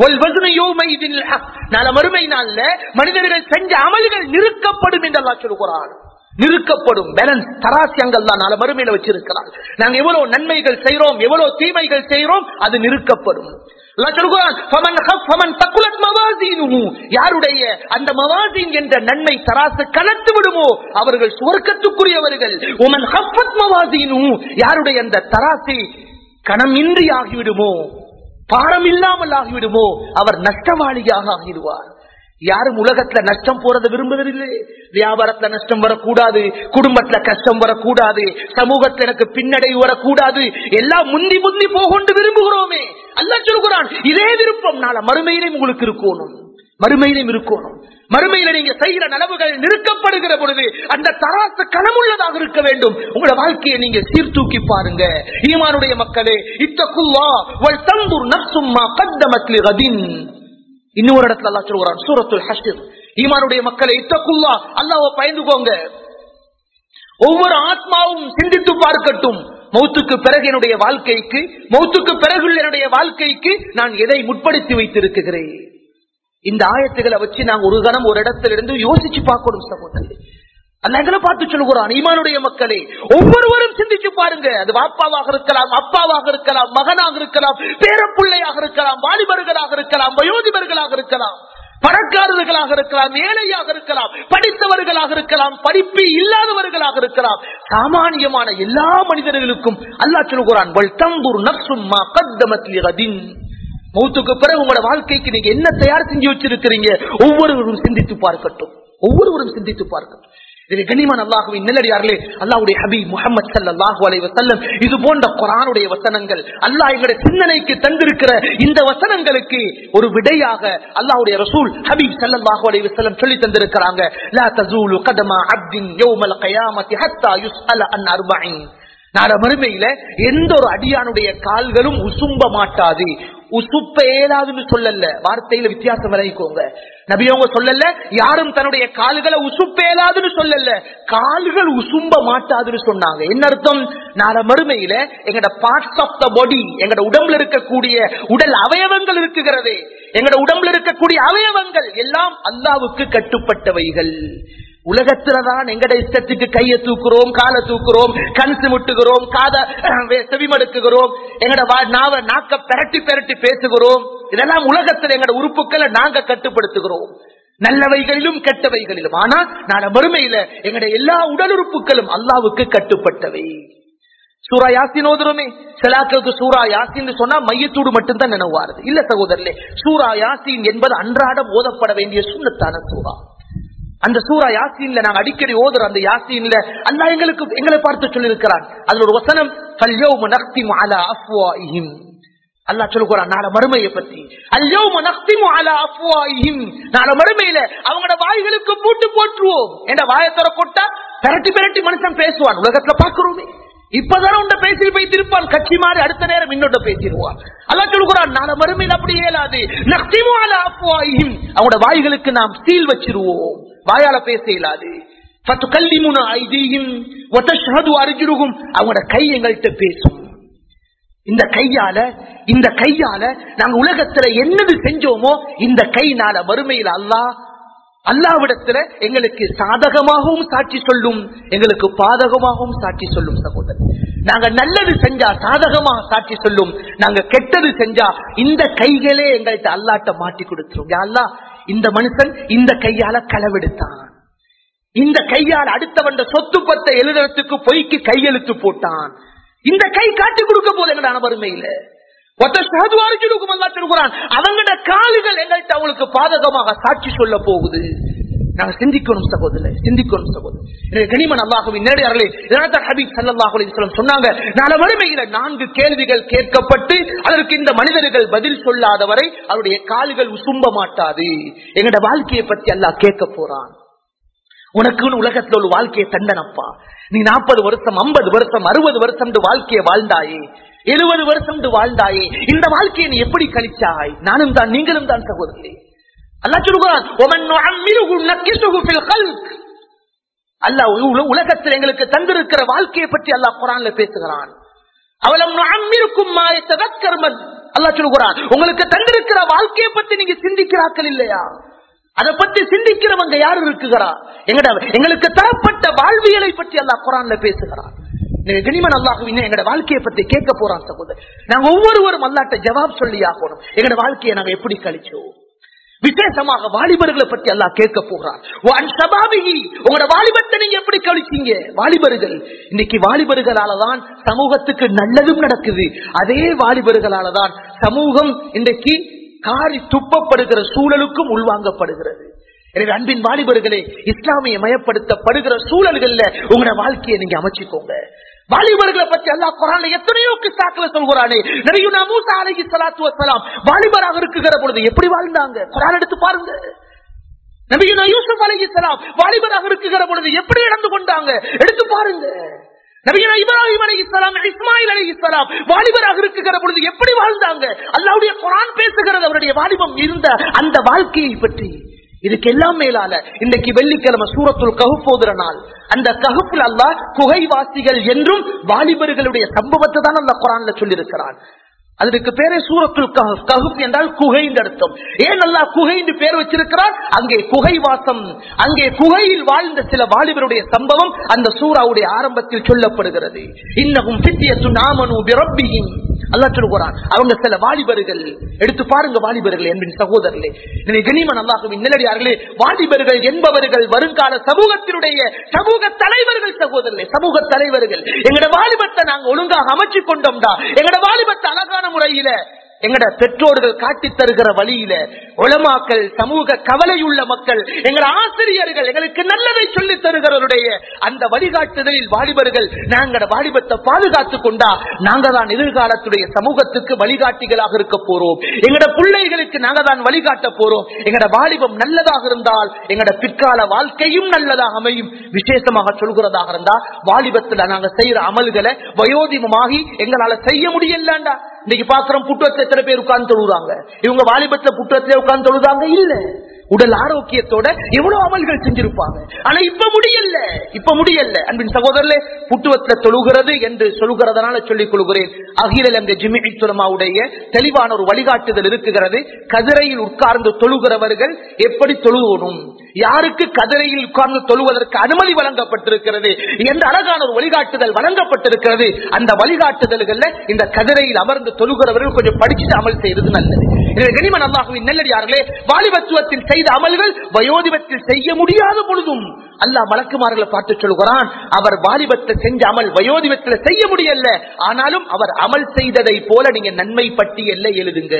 மறுமை நாள்ல மனிதர்கள் செஞ்ச அமல்கள் நிறுக்கப்படும் என்று அல்லா சொல்லுகிறான் நிறுக்கப்படும் பேலன்ஸ் தராசியங்கள் தான் நாளை மறுமையில வச்சிருக்கிறார் நாங்க எவ்வளவு நன்மைகள் செய்யறோம் எவ்வளவு தீமைகள் செய்யறோம் அது நிறுக்கப்படும் யாருடைய அந்த மவாசின் என்ற நன்மை தராசு கலத்து விடுமோ அவர்கள் சுவர்க்கத்துக்குரியவர்கள் உமன் ஹஃபத் மவாசினு யாருடைய அந்த தராசி கணமின்றி ஆகிவிடுமோ பாரம் இல்லாமல் ஆகிவிடுமோ அவர் நஷ்டவாளியாக ஆகிடுவார் யாரும் உலகத்துல நஷ்டம் போறதை விரும்புவதில்லை வியாபாரத்துல நஷ்டம் வரக்கூடாது குடும்பத்துல கஷ்டம் வரக்கூடாது சமூகத்துல எனக்கு பின்னடைவு வரக்கூடாது எல்லாம் முந்தி முந்தி போகொண்டு விரும்புகிறோமே அல்ல சொல்கிறான் இதே விருப்பம் நாள மறுமையிலும் உங்களுக்கு இருக்கணும் மறுமையிலும் இருக்கணும் மறுமையில நீங்க செய்கிற நலவுகள் நிறுக்கப்படுகிற பொழுது அந்த தராசு கனமுள்ளதாக இருக்க வேண்டும் உங்களோட வாழ்க்கையை நீங்க சீர்தூக்கி பாருங்க ஈமானுடைய மக்களே இத்தகுல்லா வல் தந்தூர் நப்சும்மா கத்தமத்லி கதின் இன்னொரு இடத்துல அல்லா சொல்கிறான் சூரத்துல் ஹஷர் ஈமானுடைய மக்களை இத்தகுல்லா அல்லாவை பயந்துக்கோங்க ஒவ்வொரு ஆத்மாவும் சிந்தித்து பார்க்கட்டும் மௌத்துக்கு பிறகு என்னுடைய வாழ்க்கைக்கு மௌத்துக்கு பிறகு என்னுடைய வாழ்க்கைக்கு நான் எதை முற்படுத்தி வைத்திருக்கிறேன் இந்த ஆயத்துகளை வச்சு நாங்க ஒரு கணம் ஒரு இடத்துல இருந்து யோசிச்சு பார்க்கணும் சகோதரி அல்லங்களை பார்த்து சொல்கிறான் ஈமானுடைய மக்களே ஒவ்வொருவரும் சிந்திச்சு பாருங்க அது வாப்பாவாக இருக்கலாம் அப்பாவாக இருக்கலாம் மகனாக இருக்கலாம் பேரப்பிள்ளையாக இருக்கலாம் வாலிபர்களாக இருக்கலாம் வயோதிபர்களாக இருக்கலாம் பணக்காரர்களாக இருக்கலாம் ஏழையாக இருக்கலாம் படித்தவர்களாக இருக்கலாம் படிப்பு இல்லாதவர்களாக இருக்கலாம் சாமானியமான எல்லா மனிதர்களுக்கும் அல்லா சொல்கிறான் மௌத்துக்கு பிறகு உங்களோட வாழ்க்கைக்கு நீங்க என்ன தயார் செஞ்சு வச்சிருக்கிறீங்க ஒவ்வொருவரும் சிந்தித்து பார்க்கட்டும் ஒவ்வொருவரும் சிந்தித்து பார்க்கட்டும் இது கனிமான் அல்லாஹுவின் நெல்லடியார்களே அல்லாவுடைய ஹபி முகமது சல்லாஹூ அலை வசல்லம் இது போன்ற குரானுடைய வசனங்கள் அல்லாஹ் எங்களுடைய சிந்தனைக்கு தந்திருக்கிற இந்த வசனங்களுக்கு ஒரு விடையாக அல்லாஹுடைய ரசூல் ஹபீப் சல்லாஹூ அலை வசல்லம் சொல்லி தந்திருக்கிறாங்க லா தசூலு கதமா அப்தின் யௌமல் கயாமத்தி ஹத்தா யுஸ்அல அன் அர்பஇன் நாள மறுமையில எந்த ஒரு அடியானுடைய கால்களும் உசும்ப மாட்டாது உசுப்ப ஏதாதுன்னு சொல்லல வார்த்தையில வித்தியாசம் விளைவிக்கோங்க நபியவங்க சொல்லல யாரும் தன்னுடைய கால்களை உசுப்ப ஏதாதுன்னு சொல்லல கால்கள் உசும்ப மாட்டாதுன்னு சொன்னாங்க என்ன அர்த்தம் நாள மறுமையில எங்கட பார்ட்ஸ் ஆஃப் த பாடி எங்கட உடம்புல இருக்கக்கூடிய உடல் அவயவங்கள் இருக்குகிறது எங்கட உடம்புல இருக்கக்கூடிய அவயவங்கள் எல்லாம் அல்லாவுக்கு கட்டுப்பட்டவைகள் உலகத்துலதான் எங்கட இஷ்டத்துக்கு கையை தூக்குறோம் காலை தூக்குறோம் கண் முட்டுகிறோம் காத செவிமடுக்குகிறோம் எங்கட நாவ நாக்க பெரட்டி பெரட்டி பேசுகிறோம் இதெல்லாம் உலகத்துல எங்கட உறுப்புகளை நாங்க கட்டுப்படுத்துகிறோம் நல்லவைகளிலும் கெட்டவைகளிலும் ஆனா நாள மறுமையில எங்கட எல்லா உடல் உறுப்புகளும் அல்லாவுக்கு கட்டுப்பட்டவை சூரா யாசின் ஓதுறோமே சிலாக்களுக்கு சூரா யாசின் சொன்னா மையத்தூடு மட்டும்தான் நினைவாருது இல்ல சகோதரர்களே சூரா யாசின் என்பது அன்றாடம் ஓதப்பட வேண்டிய சுண்ணத்தான சூறா அந்த சூரா யாசீன்ல நாங்க அடிக்கடி ஓதுற அந்த யாசீன்ல அல்லா எங்களுக்கு எங்களை பார்த்து சொல்லியிருக்கிறான் அதுல ஒரு வசனம் அல்லா சொல்லுகிறான் நாளை மறுமையை பத்தி அல்யோம நக்திமு அலா அஃப்வாயிஹிம் நாளை மறுமையில அவங்களோட வாய்களுக்கு பூட்டு போட்டுருவோம் என்ற வாயத்தர போட்டா பெரட்டி பெரட்டி மனுஷன் பேசுவான் உலகத்துல பாக்குறோமே இப்பதானே உண்ட பேசி போய் திருப்பான் கட்சி மாறி அடுத்த நேரம் இன்னொன்று பேசிடுவான் அல்லா சொல்லுகிறான் நாளை மறுமையில் அப்படி இயலாது நக்திமு அலா அஃப்வாயிஹிம் அவங்களோட வாய்களுக்கு நாம் சீல் வச்சிருவோம் வாயால பேச இயலாது அவங்களோட கை எங்கள்கிட்ட பேசும் இந்த கையால இந்த கையால நாங்க உலகத்துல என்னது செஞ்சோமோ இந்த கை நாள மறுமையில் அல்லா அல்லாவிடத்துல எங்களுக்கு சாதகமாகவும் சாட்சி சொல்லும் எங்களுக்கு பாதகமாகவும் சாட்சி சொல்லும் சகோதரர் நாங்க நல்லது செஞ்சா சாதகமா சாட்சி சொல்லும் நாங்க கெட்டது செஞ்சா இந்த கைகளே எங்கள்கிட்ட அல்லாட்ட மாட்டி கொடுத்துரும் யா அல்லாஹ் இந்த மனுஷன் இந்த கையால களவெடுத்தான் இந்த கையால் அடுத்தவன் சொத்து பத்தை எழுதுறதுக்கு பொய்க்கு கையெழுத்து போட்டான் இந்த கை காட்டி கொடுக்க போது எங்கட அனவருமையில அவங்களோட காலுகள் எங்கள்கிட்ட அவங்களுக்கு பாதகமாக சாட்சி சொல்ல போகுது நாங்க சிந்திக்கணும் சகோதரர் சிந்திக்கணும் சகோதரர் எனவே கனிமன் அல்லாஹுவின் நேரடியார்களே இதனால்தான் ஹபீப் ஸல்லல்லாஹு அலைஹி வஸல்லம் சொன்னாங்க நாளை வறுமையில நான்கு கேள்விகள் கேட்கப்பட்டு அதற்கு இந்த மனிதர்கள் பதில் சொல்லாதவரை அவருடைய கால்கள் உசும்ப மாட்டாது எங்கட வாழ்க்கையை பத்தி அல்லாஹ் கேட்க போறான் உனக்குன்னு உலகத்துல ஒரு வாழ்க்கையை தண்டனப்பா நீ நாற்பது வருஷம் ஐம்பது வருஷம் அறுபது வருஷம் வாழ்க்கையை வாழ்ந்தாயே எழுபது வருஷம் வாழ்ந்தாயே இந்த வாழ்க்கையை நீ எப்படி கழிச்சாய் நானும் தான் நீங்களும் தான் சகோதரி அல்லா சொல்லுகிறான் "ஒமன் நுஅம்மிருஹு நக்கிசுஹு ஃபில் கல்க்." அல்லாஹ் உல- உலகத்தில் எங்களுக்கு தந்திருக்கிற வாழ்க்கையை பற்றி அல்லாஹ் குரான்ல பேசுகிறான் அவலம் நுஅம்மிருக்கும் மா யதக்கர் மன் அல்லாஹ் சொல்லுகிறான் உங்களுக்கு தந்திருக்கிற வாழ்க்கையை பத்தி நீங்க சிந்திக்கிறார்கள் இல்லையா அதை பத்தி சிந்திக்கிறவங்க யாரு இருக்குகிறா எங்கட எங்களுக்கு தரப்பட்ட வாழ்வியலை பற்றி அல்லாஹ் குரான்ல பேசுகிறான் நீங்க கனிமன் அல்லாஹ் எங்கட வாழ்க்கையை பத்தி கேட்க போறான் சகோதரர் நாங்க ஒவ்வொருவரும் அல்லாட்ட ஜவாப் சொல்லி ஆகணும் எங்கட வாழ்க்கையை நாங்க எப்படி கழிச்சோம் விசேஷமாக வாலிபர்களை பற்றி அல்லாஹ் கேட்க போகிறார் வான் சபாபிகி, உங்களோட வாலிபத்தை நீங்க எப்படி கழிச்சீங்க வாலிபர்கள் இன்னைக்கு வாலிபர்களாலதான் சமூகத்துக்கு நல்லதும் நடக்குது அதே வாலிபர்களாலதான் சமூகம் இன்றைக்கு காரி துப்பப்படுகிற சூழலுக்கும் உள்வாங்கப்படுகிறது எனவே அன்பின் வாலிபர்களே இஸ்லாமிய மயப்படுத்தப்படுகிற சூழல்கள்ல உங்களோட வாழ்க்கையை நீங்க அமைச்சுக்கோங்க வாலிபர்களை பற்றி அல்லாஹ் குரான்ல எத்தனையோ கிஸ்தாக்களை சொல்கிறானே நபியுனா மூசா அலைஹி ஸலாத்து வஸலாம் வாலிபராக இருக்குகிற பொழுது எப்படி வாழ்ந்தாங்க குரான் எடுத்து பாருங்க நபியுனா யூசுப் அலைஹிஸ்ஸலாம் வாலிபராக இருக்குகிற பொழுது எப்படி நடந்து கொண்டாங்க எடுத்து பாருங்க நபியுனா இப்ராஹிம் அலைஹிஸ்ஸலாம் இஸ்மாயில் அலைஹிஸ்ஸலாம் வாலிபராக இருக்குகிற பொழுது எப்படி வாழ்ந்தாங்க அல்லாஹ்வுடைய குரான் பேசுகிறது அவருடைய வாலிபம் இருந்த அந்த வாழ்க்கையை பற்றி இதுக்கு எல்லாம் மேலால இன்னைக்கு வெள்ளிக்கிழமை சூரத்துல் கஹுப் ஓதுற நாள் அந்த கஹுப்ல அல்லாஹ் குகைவாசிகள் என்றும் வாலிபர்களுடைய சம்பவத்தை தான் அல்லாஹ் குரான்ல சொல்லியிருக்கிறான் அதற்கு பேரே சூரத்துல் கஹப் கஹப் என்றால் குகை என்று அர்த்தம் ஏன் அல்லா குகை என்று பேர் வச்சிருக்கிறார் அங்கே குகை வாசம் அங்கே குகையில் வாழ்ந்த சில வாலிபருடைய சம்பவம் அந்த சூறாவுடைய ஆரம்பத்தில் சொல்லப்படுகிறது இன்னகும் பித்தியத்து நாமனு பிரப்பியின் அல்லாஹ் சொல்கிறான் அவங்க சில வாலிபர்கள் எடுத்து பாருங்க வாலிபர்கள் என்பின் சகோதரர்களே எனவே கனிமன் அல்லாஹுவின் நிலடியார்களே வாலிபர்கள் என்பவர்கள் வருங்கால சமூகத்தினுடைய சமூக தலைவர்கள் சகோதரர்களே சமூக தலைவர்கள் எங்கட வாலிபத்தை நாங்க ஒழுங்காக அமைச்சு கொண்டோம்டா எங்கட வாலிபத்தை அழகான முறையில எங்கட பெற்றோர்கள் காட்டி தருகிற வழியில உளமாக்கல் சமூக கவலையுள்ள மக்கள் எங்கள் ஆசிரியர்கள் எங்களுக்கு நல்லதை சொல்லி தருகிறவருடைய அந்த வழிகாட்டுதலில் வாலிபர்கள் நாங்கள வாலிபத்தை பாதுகாத்துக் கொண்டா நாங்க தான் எதிர்காலத்துடைய சமூகத்துக்கு வழிகாட்டிகளாக இருக்க போறோம் எங்கட பிள்ளைகளுக்கு நாங்க தான் வழிகாட்ட போறோம் எங்கட வாலிபம் நல்லதாக இருந்தால் எங்கட பிற்கால வாழ்க்கையும் நல்லதாக அமையும் விசேஷமாக சொல்கிறதாக இருந்தா வாலிபத்துல நாங்க செய்யற அமல்களை வயோதிகமாகி எங்களால செய்ய முடியலண்டா இன்னைக்கு பாக்குறோம் புட்டுவத்துல எத்தனை பேர் உட்கார்ந்து தொழுறாங்க இவங்க வாலிபத்துல புட்டுவத்திலே உட்கார்ந்து தொழுதாங்க இல்ல உடல் ஆரோக்கியத்தோட எவ்வளவு அமல்கள் செஞ்சிருப்பாங்க ஆனா இப்ப முடியல இப்ப முடியல அன்பின் சகோதரர்களே புட்டுவத்துல தொழுகிறது என்று சொல்கிறதுனால சொல்லிக் கொள்கிறேன் அகில அந்த ஜிமிகி துலமாவுடைய தெளிவான ஒரு வழிகாட்டுதல் இருக்குகிறது கதிரையில் உட்கார்ந்து தொழுகிறவர்கள் எப்படி தொழுகணும் யாருக்கு கதிரையில் உட்கார்ந்து தொழுவதற்கு அனுமதி வழங்கப்பட்டிருக்கிறது என்ற அழகான ஒரு வழிகாட்டுதல் வழங்கப்பட்டிருக்கிறது அந்த வழிகாட்டுதல்கள்ல இந்த கதிரையில் அமர்ந்து தொழுகிறவர்கள் கொஞ்சம் படிச்சுட்டு அமல் செய்யறது நல்லது எனவே கனிமன் அல்லாஹுவின் நல்லடியார்களே வாலிபத்துவத்தில் செய்த அமல்கள் வயோதிபத்தில் செய்ய முடியாத பொழுதும் அல்லாஹ் மலக்குமார்களை பார்த்து சொல்கிறான் அவர் வாலிபத்தை செஞ்ச அமல் வயோதிபத்தில் செய்ய முடியல ஆனாலும் அவர் அமல் செய்ததை போல நீங்க நன்மை பட்டியல்ல எழுதுங்க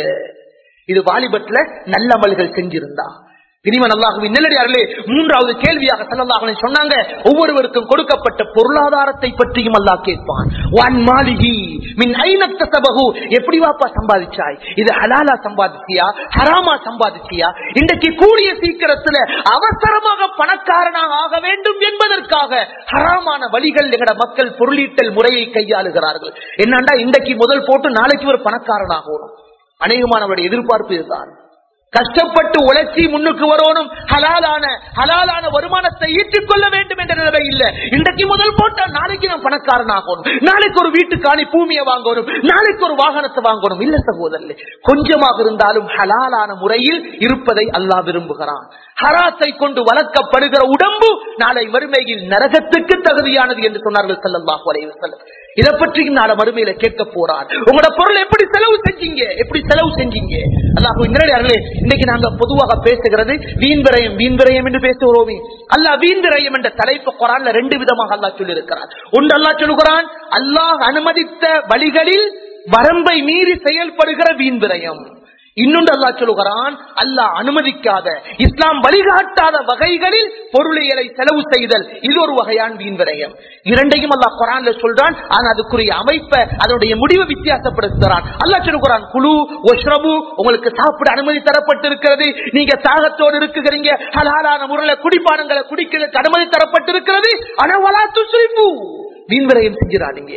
இது வாலிபத்துல நல்ல அமல்கள் செஞ்சிருந்தா இனிவன் அல்லாஹுவின் நல்லடியார்களே மூன்றாவது கேள்வியாக சல்லல்லாஹு சொன்னாங்க ஒவ்வொருவருக்கும் கொடுக்கப்பட்ட பொருளாதாரத்தை பற்றியும் அல்லாஹ் கேட்பான் வான் மாளிகி மின் ஐநத்த சபகு எப்படி வாப்பா சம்பாதிச்சாய் இது ஹலாலா சம்பாதிச்சியா ஹராமா சம்பாதிச்சியா இன்றைக்கு கூடிய சீக்கிரத்துல அவசரமாக பணக்காரனாக ஆக வேண்டும் என்பதற்காக ஹராமான வழிகள் எங்கட மக்கள் பொருளீட்டல் முறையை கையாளுகிறார்கள் என்னண்டா இன்றைக்கு முதல் போட்டு நாளைக்கு ஒரு பணக்காரனாகணும் அநேகமானவருடைய எதிர்பார்ப்பு இதுதான் கஷ்டப்பட்டு உழைச்சி முன்னுக்கு வரணும் ஹலாலான ஹலாலான வருமானத்தை ஈட்டிக் கொள்ள வேண்டும் என்ற நிலை இல்ல இன்றைக்கு முதல் போட்டா நாளைக்கு நான் பணக்காரன் ஆகணும் நாளைக்கு ஒரு வீட்டுக்காணி பூமியை வாங்கணும் நாளைக்கு ஒரு வாகனத்தை வாங்கணும் இல்ல சகோதரர்களே கொஞ்சமாக இருந்தாலும் ஹலாலான முறையில் இருப்பதை அல்லாஹ் விரும்புகிறான் ஹராத்தை கொண்டு வளர்க்கப்படுகிற உடம்பு நாளை மறுமையில் நரகத்துக்கு தகுதியானது என்று சொன்னார்கள் ஸல்லல்லாஹு அலைஹி வஸல்லம் இதை பற்றி நாளை மறுமையில கேட்க போறார் உங்களோட பொருள் எப்படி செலவு செஞ்சீங்க எப்படி செலவு செஞ்சீங்க அல்லாஹ் நேரடியார்களே இன்னைக்கு நாங்க பொதுவாக பேசுகிறது வீண் விரயம் வீண் விரயம் என்று பேசுகிறோமே அல்லாஹ் வீண் விரயம் என்ற தலைப்பு குரான்ல ரெண்டு விதமாக அல்லாஹ் சொல்லி இருக்கிறார் ஒன்று அல்லாஹ் சொல்லுகிறான் அல்லாஹ் அனுமதித்த வழிகளில் வரம்பை மீறி செயல்படுகிற வீண் விரயம் இன்னொன்று அல்லாஹ் சொல்லுகிறான் அல்லாஹ் அனுமதிக்காத இஸ்லாம் வழிகாட்டாத வகைகளில் பொருளியலை செலவு செய்தல் இது ஒரு வகையான வீண் விரயம் இரண்டையும் அல்லாஹ் குரான்ல சொல்றான் ஆனா அதுக்குரிய அமைப்பை அதனுடைய முடிவை வித்தியாசப்படுத்துகிறான் அல்லாஹ் சொல்லுகிறான் குழு ஒஷ்ரபு உங்களுக்கு சாப்பிட அனுமதி தரப்பட்டிருக்கிறது நீங்க தாகத்தோடு இருக்குகிறீங்க ஹலாலான முறையில குடிப்பானங்களை குடிக்கிறதுக்கு அனுமதி தரப்பட்டிருக்கிறது ஆனா வலா துஸ்ரிஃபு வீண் விரயம் செஞ்சிடாதீங்க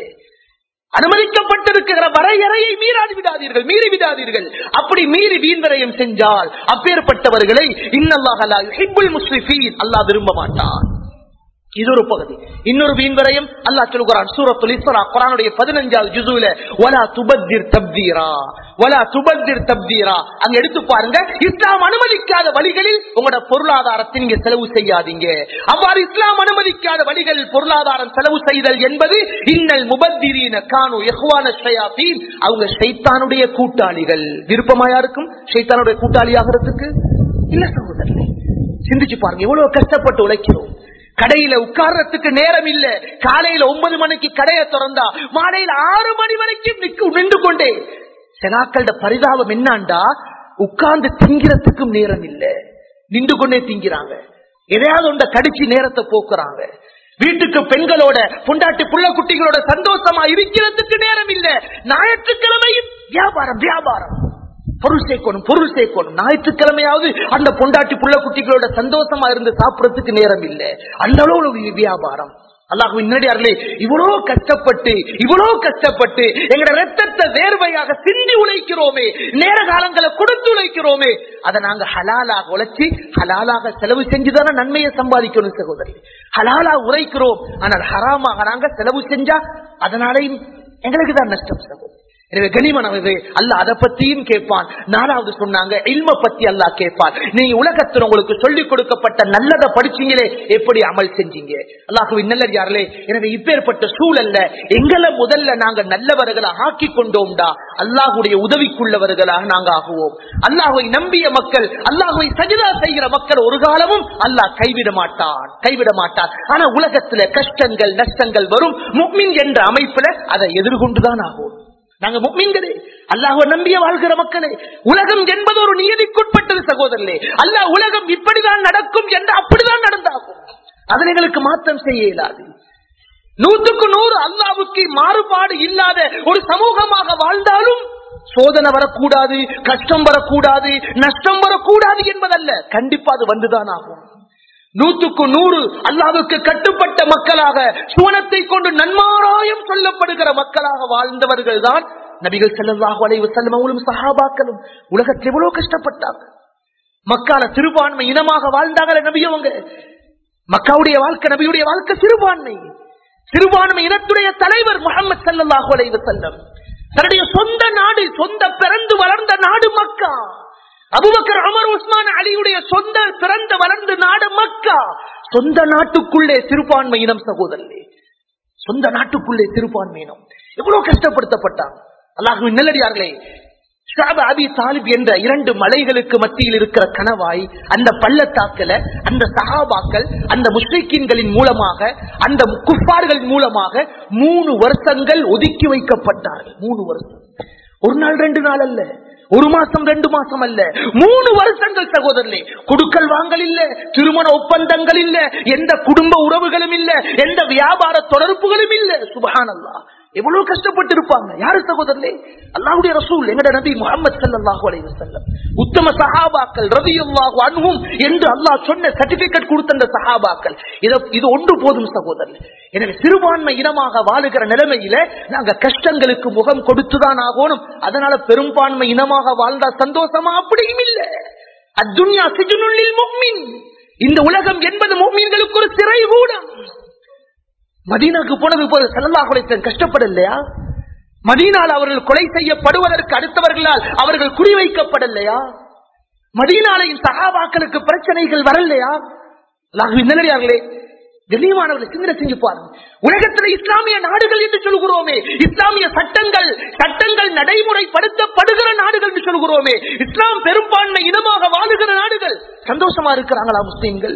அனுமதிக்கப்பட்டிருக்கிற வரையறையை மீறாது விடாதீர்கள் மீறி விடாதீர்கள் அப்படி மீறி வீண்வரையம் செஞ்சால் அப்பேற்பட்டவர்களை இன்னல்லாஹ் முஸ்லிஃபீன் அல்லாஹ் விரும்ப மாட்டான் இது ஒரு பகுதி இன்னொரு வீண்வரையும் அல்லாஹ் சொல்கிறான் சூரத்துல் இஸ்ரா குரானுடைய பதினஞ்சாவது ஜுசுல வலா துபத்திர் தப்தீரா வலா துபத்திர் தப்தீரா அங்க எடுத்து பாருங்க இஸ்லாம் அனுமதிக்காத வழிகளில் உங்களோட பொருளாதாரத்தை நீங்க செலவு செய்யாதீங்க அவ்வாறு இஸ்லாம் அனுமதிக்காத வழிகளில் பொருளாதாரம் செலவு செய்தல் என்பது இன்னல் முபத்திரீன கானு யஹ்வான ஷயாத்தீன் அவங்க ஷைத்தானுடைய கூட்டாளிகள் விருப்பமா யாருக்கும் ஷைத்தானுடைய கூட்டாளியாகிறதுக்கு இல்ல சகோதரர்களே சிந்திச்சு பாருங்க எவ்வளவு கஷ்டப்பட்டு உழைக்கிறோம் கடையில உட்கார்றதுக்கு நேரம் இல்ல காலையில ஒன்பது மணிக்கு கடையை திறந்தா மாலையில ஆறு மணி வரைக்கும் நிக்கு நின்று கொண்டே செனாக்களோட பரிதாபம் என்னாண்டா உட்கார்ந்து திங்கிறதுக்கும் நேரம் இல்ல நின்று கொண்டே திங்கிறாங்க எதையாவது ஒன்ற கடிச்சு நேரத்தை போக்குறாங்க வீட்டுக்கு பெண்களோட பொண்டாட்டி புள்ள குட்டிகளோட சந்தோஷமா இருக்கிறதுக்கு நேரம் இல்ல ஞாயிற்றுக்கிழமையும் வியாபாரம் வியாபாரம் பொருள் சேர்க்கணும் பொருள் சேர்க்கணும் ஞாயிற்றுக்கிழமையாவது அந்த பொண்டாட்டி புள்ள குட்டிகளோட சந்தோஷமா இருந்து சாப்பிடறதுக்கு நேரம் இல்லை அந்த அளவு வியாபாரம் அல்லாஹ் முன்னாடியார்களே இவ்வளவு கஷ்டப்பட்டு இவ்வளவு கஷ்டப்பட்டு எங்களோட ரத்தத்தை வேர்வையாக சிந்தி உழைக்கிறோமே நேர காலங்களை கொடுத்து உழைக்கிறோமே அதை நாங்க ஹலாலாக உழைச்சி ஹலாலாக செலவு செஞ்சுதானே நன்மையை சம்பாதிக்கணும் சகோதரி ஹலாலா உழைக்கிறோம் ஆனால் ஹராமாக நாங்க செலவு செஞ்சா அதனாலையும் எங்களுக்கு தான் நஷ்டம் சகோதரி எனவே கனிமனது அல்ல அதை பத்தியும் கேட்பான் நாலாவது சொன்னாங்க இல்ம பத்தி அல்லா கேட்பான் நீங்க உலகத்தில் உங்களுக்கு சொல்லிக் கொடுக்கப்பட்ட நல்லதை படிச்சீங்களே எப்படி அமல் செஞ்சீங்க அல்லாஹுவின் நல்லது யார்களே எனவே இப்பேற்பட்ட சூழல்ல எங்களை முதல்ல நாங்க நல்லவர்களை ஆக்கி கொண்டோம்டா அல்லாஹுடைய உதவிக்குள்ளவர்களாக நாங்க ஆகுவோம் அல்லாஹுவை நம்பிய மக்கள் அல்லாஹுவை சஜிதா செய்கிற மக்கள் ஒரு காலமும் அல்லாஹ் கைவிட மாட்டான் கைவிட மாட்டான் ஆனா உலகத்துல கஷ்டங்கள் நஷ்டங்கள் வரும் முக்மின் என்ற அமைப்புல அதை எதிர்கொண்டுதான் ஆகும் நாங்க முக்மீன்களே அல்லாஹ் நம்பிய வாழ்கிற மக்களே உலகம் என்பது ஒரு நியதிக்குட்பட்டது சகோதரர்களே அல்லாஹ் உலகம் இப்படிதான் நடக்கும் என்று அப்படிதான் நடந்தாகும் அதில் எங்களுக்கு மாற்றம் செய்ய இயலாது நூற்றுக்கு நூறு அல்லாவுக்கு மாறுபாடு இல்லாத ஒரு சமூகமாக வாழ்ந்தாலும் சோதனை வரக்கூடாது கஷ்டம் வரக்கூடாது நஷ்டம் வரக்கூடாது என்பதல்ல கண்டிப்பா அது வந்துதான் ஆகும் நூற்றுக்கு நூறு அல்லாவுக்கு கட்டுப்பட்ட மக்களாக சுவனத்தை கொண்டு நன்மாராயம் சொல்லப்படுகிற மக்களாக வாழ்ந்தவர்கள் தான் நபிகள் செல்லல்லாஹு அலைவு செல்லமங்களும் சஹாபாக்களும் உலகத்தில் எவ்வளவு கஷ்டப்பட்டாங்க மக்கால சிறுபான்மை இனமாக வாழ்ந்தாங்களே நபியவங்க மக்காவுடைய வாழ்க்கை நபியுடைய வாழ்க்கை சிறுபான்மை சிறுபான்மை இனத்துடைய தலைவர் முகமது சல்லாஹூ அலைவு செல்லம் தன்னுடைய சொந்த நாடு சொந்த பிறந்து வளர்ந்த நாடு மக்கா அபுபக்கர் அமர் உஸ்மான் அலியுடைய சொந்த பிறந்த வளர்ந்த நாடு மக்கா சொந்த நாட்டுக்குள்ளே சிறுபான்மை இனம் சகோதரர்களே சொந்த நாட்டுக்குள்ளே சிறுபான்மை இனம் எவ்வளவு கஷ்டப்படுத்தப்பட்டாங்க அல்லாஹுவின் நல்லடியார்களே அபி தாலிப் என்ற இரண்டு மலைகளுக்கு மத்தியில் இருக்கிற கணவாய் அந்த பள்ளத்தாக்கல அந்த சகாபாக்கள் அந்த முஸ்லிக்கின்களின் மூலமாக அந்த குப்பார்களின் மூலமாக மூணு வருஷங்கள் ஒதுக்கி வைக்கப்பட்டார்கள் மூணு வருஷம் ஒரு நாள் ரெண்டு நாள் அல்ல ஒரு மாசம் ரெண்டு மாசம் அல்ல மூணு வருஷங்கள் சகோதரர்களே குடுக்கல் வாங்கல் இல்ல திருமண ஒப்பந்தங்கள் இல்ல எந்த குடும்ப உறவுகளும் இல்ல எந்த வியாபார தொடர்புகளும் இல்ல சுபஹான் அல்லா எவ்வளவு கஷ்டப்பட்டு இருப்பாங்க யாரு சகோதரர்களே அல்லாஹுடைய ரசூல் எங்கட நபி முகமது சல்லாஹூ அலைஹி வஸல்லம் உத்தம சஹாபாக்கள் ரலியல்லாஹு அன்ஹும் என்று அல்லாஹ் சொன்ன சர்டிபிகேட் கொடுத்த அந்த சஹாபாக்கள் இது இது ஒன்று போதும் சகோதரர் எனவே சிறுபான்மை இனமாக வாழுகிற நிலைமையில நாங்க கஷ்டங்களுக்கு முகம் கொடுத்துதான் ஆகணும் அதனால பெரும்பான்மை இனமாக வாழ்ந்தா சந்தோஷமா அப்படியும் இல்ல அத்துன்யா சிஜுனுள்ளில் முக்மின் இந்த உலகம் என்பது முக்மீன்களுக்கு ஒரு சிறை கூடம் மதீனாக்கு போனது போது செல்லல்லா குலைத்தன் கஷ்டப்படலையா மதீனால் அவர்கள் கொலை செய்யப்படுவதற்கு அடுத்தவர்களால் அவர்கள் குறிவைக்கப்படலையா மதீனாலையும் சகாபாக்களுக்கு பிரச்சனைகள் வரலையா அல்லாஹ்வின் நல்லடியார்களே கண்ணியமானவர்களை சிந்தனை செஞ்சு பாருங்க உலகத்தில் இஸ்லாமிய நாடுகள் என்று சொல்கிறோமே இஸ்லாமிய சட்டங்கள் சட்டங்கள் நடைமுறைப்படுத்தப்படுகிற நாடுகள் என்று சொல்கிறோமே இஸ்லாம் பெரும்பான்மை இனமாக வாழுகிற நாடுகள் சந்தோஷமா இருக்கிறாங்களா முஸ்லீம்கள்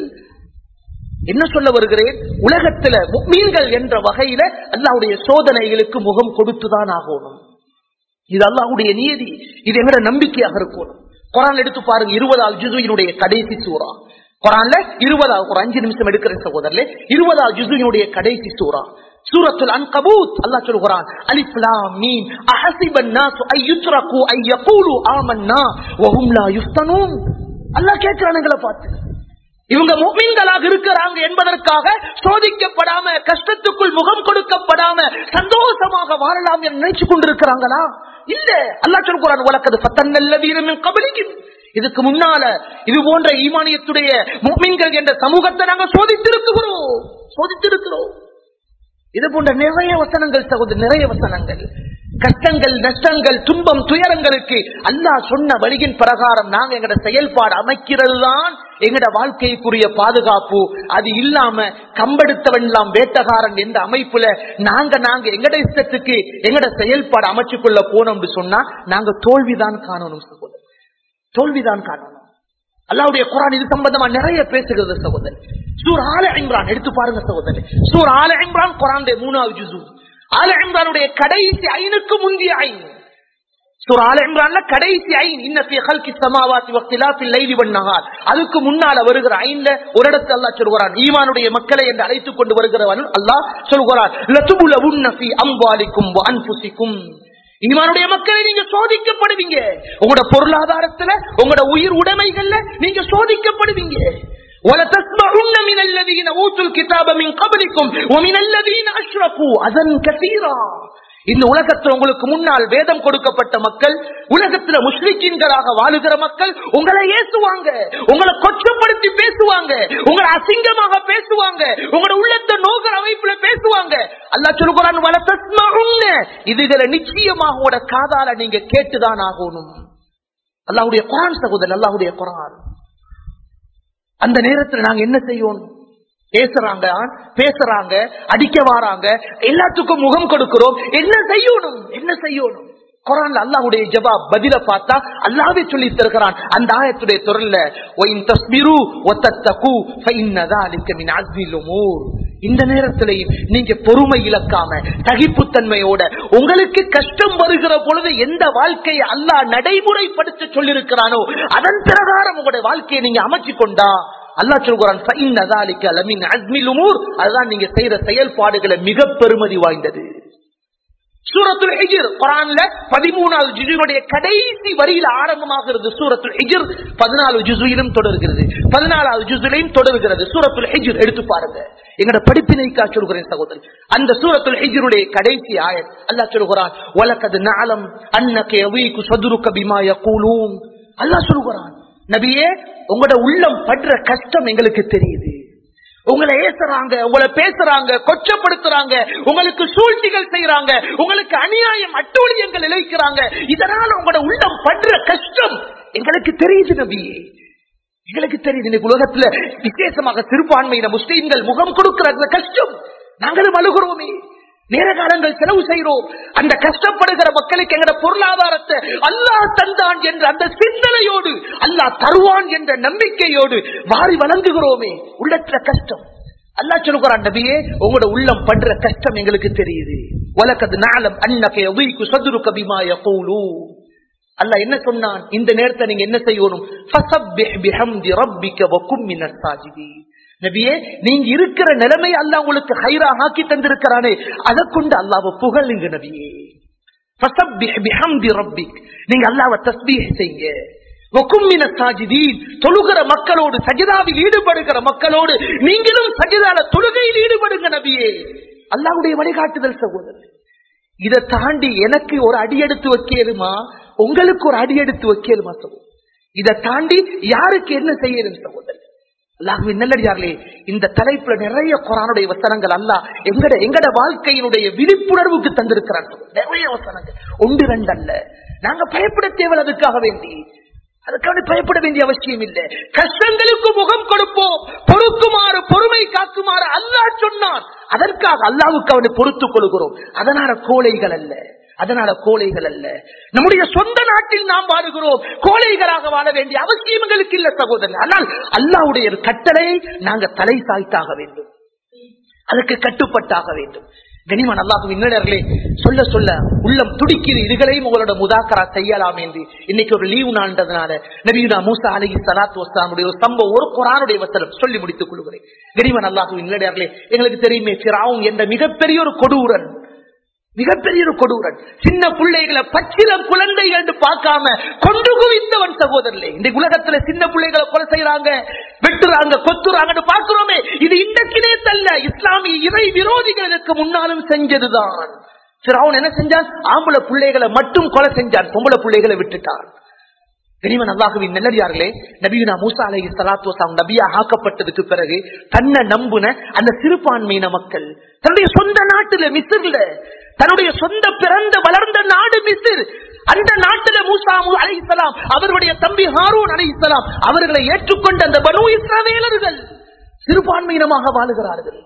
என்ன சொல்ல வருகிறேன் உலகத்துல மீன்கள் என்ற வகையில அல்லாவுடைய சோதனைகளுக்கு முகம் கொடுத்துதான் ஆகணும் இது அல்லாஹ்வுடைய நியதி இது எங்கட நம்பிக்கையாக இருக்கணும் குரான் எடுத்து பாருங்க இருபதாவது ஜுசுயினுடைய கடைசி சூறா குரான்ல இருபதாவது ஒரு அஞ்சு நிமிஷம் எடுக்கிற சகோதரர்களே இருபதாவது ஜுசுயினுடைய கடைசி சூறா சூரத்துல் அன்கபூத் அல்லாஹ் சொல்கிறான் அலிஃப் லாம் மீம் அஹஸிபன் நாஸ் ஐ யுத்ரகு ஐ யகூலு ஆமன்னா வஹும் லா யுஃப்தனூன் அல்லாஹ் கேக்குறானுங்கள பார்த்து இவங்க முக்மீன்களாக இருக்கிறாங்க என்பதற்காக சோதிக்கப்படாம கஷ்டத்துக்குள் முகம் கொடுக்கப்படாம சந்தோஷமாக வாழலாம் என்று நினைச்சு கொண்டிருக்கிறாங்களா இல்ல அல்லா சொல்கிறான் உலகது பத்தன்னல்லதீரமின் கபலிக்கும் இதுக்கு முன்னால இது போன்ற ஈமானியத்துடைய முக்மீன்கள் என்ற சமூகத்தை நாங்க சோதித்திருக்கிறோம் சோதித்திருக்கிறோம் இது போன்ற நிறைய வசனங்கள் சகோதரர் நிறைய வசனங்கள் கஷ்டங்கள் நஷ்டங்கள் துன்பம் துயரங்களுக்கு அல்லாஹ் சொன்ன வழியின் பிரகாரம் நாங்க எங்கட செயல்பாடு அமைக்கிறது தான் எங்கட வாழ்க்கைக்குரிய பாதுகாப்பு அது இல்லாம கம்பெடுத்தவன் எல்லாம் வேட்டகாரன் என்ற அமைப்புல நாங்க நாங்க எங்கட இஷ்டத்துக்கு எங்கட செயல்பாடு அமைச்சு கொள்ள போனோம்னு சொன்னா நாங்க தோல்விதான் காணணும் சகோதரர் தோல்விதான் காணணும் அல்லாவுடைய குரான் இது சம்பந்தமா நிறைய பேசுகிறது சகோதரர் சூர் ஆல இம்ரான் எடுத்து பாருங்க சகோதரர் சூர் ஆல இம்ரான் குரான் மூணாவது ஜுசு ஆல இம்ரானுடைய கடைசி ஐனுக்கு முந்திய ஐன் சூர் ஆல இம்ரான்ல கடைசி ஐன் இன்ன ஃபீ ஹல்கி ஸமாவாத்தி வக்திலாஃபில் லைலி வன் நஹார் அதுக்கு முன்னால வருகிற ஐன்ல ஒரு இடத்துல அல்லாஹ் சொல்கிறான் ஈமானுடைய மக்களை என்று அழைத்துக் கொண்டு வருகிறவன் அல்லாஹ் சொல்கிறான் லதுபுலவுன்ன ஃபீ அம்வாலிக்கும் வ அன்ஃபுசிக்கும் ஈமானுடைய மக்களை நீங்க சோதிக்கப்படுவீங்க உங்களோட பொருளாதாரத்துல உங்களோட உயிர் உடைமைகள்ல நீங்க சோதிக்கப்படுவீங்க وَلَتَسْمَعُنَّ مِنَ الَّذِينَ أُوتُوا الْكِتَابَ مِنْ قَبْلِكُمْ وَمِنَ الَّذِينَ أَشْرَكُوا أَذًى كَثِيرًا இந்த உலகத்தில் உங்களுக்கு முன்னால் வேதம் கொடுக்கப்பட்ட மக்கள் உலகத்துல முஸ்லிக்கின்களாக வாழுகிற மக்கள் உங்களை ஏசுவாங்க உங்களை கொச்சப்படுத்தி பேசுவாங்க உங்களை அசிங்கமாக பேசுவாங்க உங்களோட உள்ளத்தை நோக்கிற அமைப்புல பேசுவாங்க அல்லா சொல்லுகிறான் வளர்த்த இதுகளை நிச்சயமாக உங்களோட காதால நீங்க கேட்டுதான் ஆகணும் அல்லாவுடைய குரான் சகோதரர் அல்லாவுடைய குரான் அந்த நேரத்தில் நாங்க என்ன செய்யணும் பேசுறாங்க பேசுறாங்க அடிக்க வாராங்க எல்லாத்துக்கும் முகம் கொடுக்கிறோம் என்ன செய்யணும் என்ன செய்யணும் குரான்ல அல்லாஹ்வுடைய ஜவாப் பதில பார்த்தா அல்லாஹ்வே சொல்லி தருகிறான் அந்த ஆயத்துடைய தொடர்ல ஒயின் தஸ்பிரு ஒத்தத்தகு ஃபஇன்ன ذلك من عزم الامور இந்த நேரத்திலையும் நீங்க பொறுமை இழக்காம சகிப்புத்தன்மையோட உங்களுக்கு கஷ்டம் வருகிற பொழுது எந்த வாழ்க்கையை அல்லாஹ் நடைமுறைப்படுத்த சொல்லியிருக்கிறானோ அதன் பிரகாரம் உங்களுடைய வாழ்க்கையை நீங்க அமைச்சு கொண்டா அல்லா சொல்கிறான் ஃபஇன்ன ذلك لمن عزم الامور அதுதான் நீங்க செய்யற செயல்பாடுகளை மிக பெருமதி வாய்ந்தது சூரத்துல் ஹிஜிர் குரான்ல பதிமூணாவது ஜுசுடைய கடைசி வரியில ஆரம்பமாகிறது சூரத்துல் ஹிஜிர் பதினாலு ஜுசுயிலும் தொடர்கிறது பதினாலாவது ஜுசுலையும் தொடர்கிறது சூரத்துல் ஹிஜிர் எடுத்து பாருங்க எங்கட படிப்பினைக்கா சொல்கிறேன் சகோதரன் அந்த சூரத்துல் ஹிஜிருடைய கடைசி ஆயத் அல்லாஹ் சொல்கிறான் வலக்கது நாளம் அன்னக்கு யவீக்கு சதுருக்க பிமா யகூலூன் அல்லாஹ் சொல்கிறான் நபியே உங்களோட உள்ளம் படுற கஷ்டம் எங்களுக்கு தெரியுது உங்களை ஏசுறாங்க உங்களை பேசுறாங்க கொச்சப்படுத்துறாங்க உங்களுக்கு சூழ்ச்சிகள் செய்யறாங்க உங்களுக்கு அநியாயம் அட்டூழியங்கள் இழைக்கிறாங்க இதனால உங்களோட உள்ளம் படுற கஷ்டம் எங்களுக்கு தெரியுது நபியே எங்களுக்கு தெரியுது இன்னைக்கு உலகத்துல விசேஷமாக சிறுபான்மையின முஸ்லீம்கள் முகம் கொடுக்கிற அந்த கஷ்டம் நாங்களும் அழுகிறோமே நேர காலங்கள் செலவு செய்கிறோம் அந்த கஷ்டப்படுகிற மக்களுக்கு எங்கட பொருளாதாரத்தை அல்லாஹ் தந்தான் என்ற அந்த சிந்தனையோடு அல்லாஹ் தருவான் என்ற நம்பிக்கையோடு வாரி வழங்குகிறோமே உள்ளத்துல கஷ்டம் அல்லாஹ் சொல்லுகிறான் நபியே உங்களோட உள்ளம் படுற கஷ்டம் எங்களுக்கு தெரியுது வலக்கது நாளம் அன்னகை வீக்கு சதுரு கபிமா யகூலு அல்லாஹ் என்ன சொன்னான் இந்த நேரத்தை நீங்க என்ன செய்யணும் ஃபஸப்பிஹ் பிஹம்தி ரப்பிக வகும் மினஸ் சாஜிதீன் நபியே நீங்க இருக்கிற நிலைமை அல்லா உங்களுக்கு ஹைரா ஆக்கி தந்திருக்கிறானே அதை கொண்டு அல்லாவை புகழுங்க நபியே நீங்க அல்லாவை தஸ்பீஹ் செய்யுங்க தொழுகிற மக்களோடு சஜிதாவில் ஈடுபடுகிற மக்களோடு நீங்களும் சஜிதால தொழுகையில் ஈடுபடுங்க நபியே அல்லாவுடைய வழிகாட்டுதல் சகோதரர் இதை தாண்டி எனக்கு ஒரு அடி எடுத்து வைக்கலுமா உங்களுக்கு ஒரு அடி எடுத்து வைக்கலுமா சகோதரர் இதை தாண்டி யாருக்கு என்ன செய்யணும் சகோதரர் அல்லாஹுவின் நல்லடியார்களே இந்த தலைப்புல நிறைய குரானுடைய வசனங்கள் அல்ல எங்கட எங்கட வாழ்க்கையினுடைய விழிப்புணர்வுக்கு தந்திருக்கிறான் நிறைய வசனங்கள் ஒன்று ரெண்டு அல்ல நாங்க பயப்பட தேவை அதுக்காக வேண்டி அதுக்காக பயப்பட வேண்டிய அவசியம் இல்லை கஷ்டங்களுக்கு முகம் கொடுப்போம் பொறுக்குமாறு பொறுமை காக்குமாறு அல்லாஹ் சொன்னான் அதற்காக அல்லாவுக்கு அவனை பொறுத்துக் கொள்கிறோம் அதனால கோழைகள் அல்ல அதனால கோழைகள் அல்ல நம்முடைய சொந்த நாட்டில் நாம் வாழுகிறோம் கோழைகளாக வாழ வேண்டிய அவசியம் எங்களுக்கு இல்ல சகோதரன் ஆனால் அல்லாவுடைய ஒரு கட்டளையை நாங்க தலை சாய்த்தாக வேண்டும் அதுக்கு கட்டுப்பட்டாக வேண்டும் கனிமன் அல்லாஹும் இன்னடர்களே சொல்ல சொல்ல உள்ளம் துடிக்கிற இதுகளையும் உங்களோட முதாக்கரா செய்யலாம் என்று இன்னைக்கு ஒரு லீவு நாள்ன்றதுனால நபீனா மூசா அலகி சலாத்து வஸ்லாமுடைய ஒரு சம்பவம் ஒரு குரானுடைய வசனம் சொல்லி முடித்துக் கொள்கிறேன் கனிமன் அல்லாஹும் இன்னடர்களே எங்களுக்கு தெரியுமே சிராவும் என்ற மிகப்பெரிய ஒரு கொடூரன் மிகப்பெரிய ஒரு கொடூரன் சின்ன பிள்ளைகளை பச்சிலம் குழந்தைகள் என்று பார்க்காம கொண்டு குவித்தவன் சகோதரர்களே இந்த உலகத்துல சின்ன பிள்ளைகளை கொலை செய்யறாங்க வெட்டுறாங்க கொத்துறாங்கன்னு பார்க்கிறோமே இது இன்றைக்கினே தல்ல இஸ்லாமிய இறை விரோதிகளுக்கு முன்னாலும் செஞ்சதுதான் சிராவன் என்ன செஞ்சான் ஆம்பளை பிள்ளைகளை மட்டும் கொலை செஞ்சான் பொம்பளை பிள்ளைகளை விட்டுட்டான் கனிமன் அல்லாஹுவின் நல்லடியார்களே நபீனா மூசா அலை சலாத்து வசாம் நபியா ஆக்கப்பட்டதுக்கு பிறகு தன்னை நம்புன அந்த சிறுபான்மையின மக்கள் தன்னுடைய சொந்த நாட்டுல மிசிர்ல தன்னுடைய சொந்த பிறந்த வளர்ந்த நாடு மிசிர் அந்த நாட்டில மூசா அலை இஸ்லாம் அவருடைய தம்பி ஹாரூன் அலை இஸ்லாம் அவர்களை ஏற்றுக்கொண்ட அந்த பனு இஸ்லாமியர்கள் சிறுபான்மையினமாக வாழுகிறார்கள்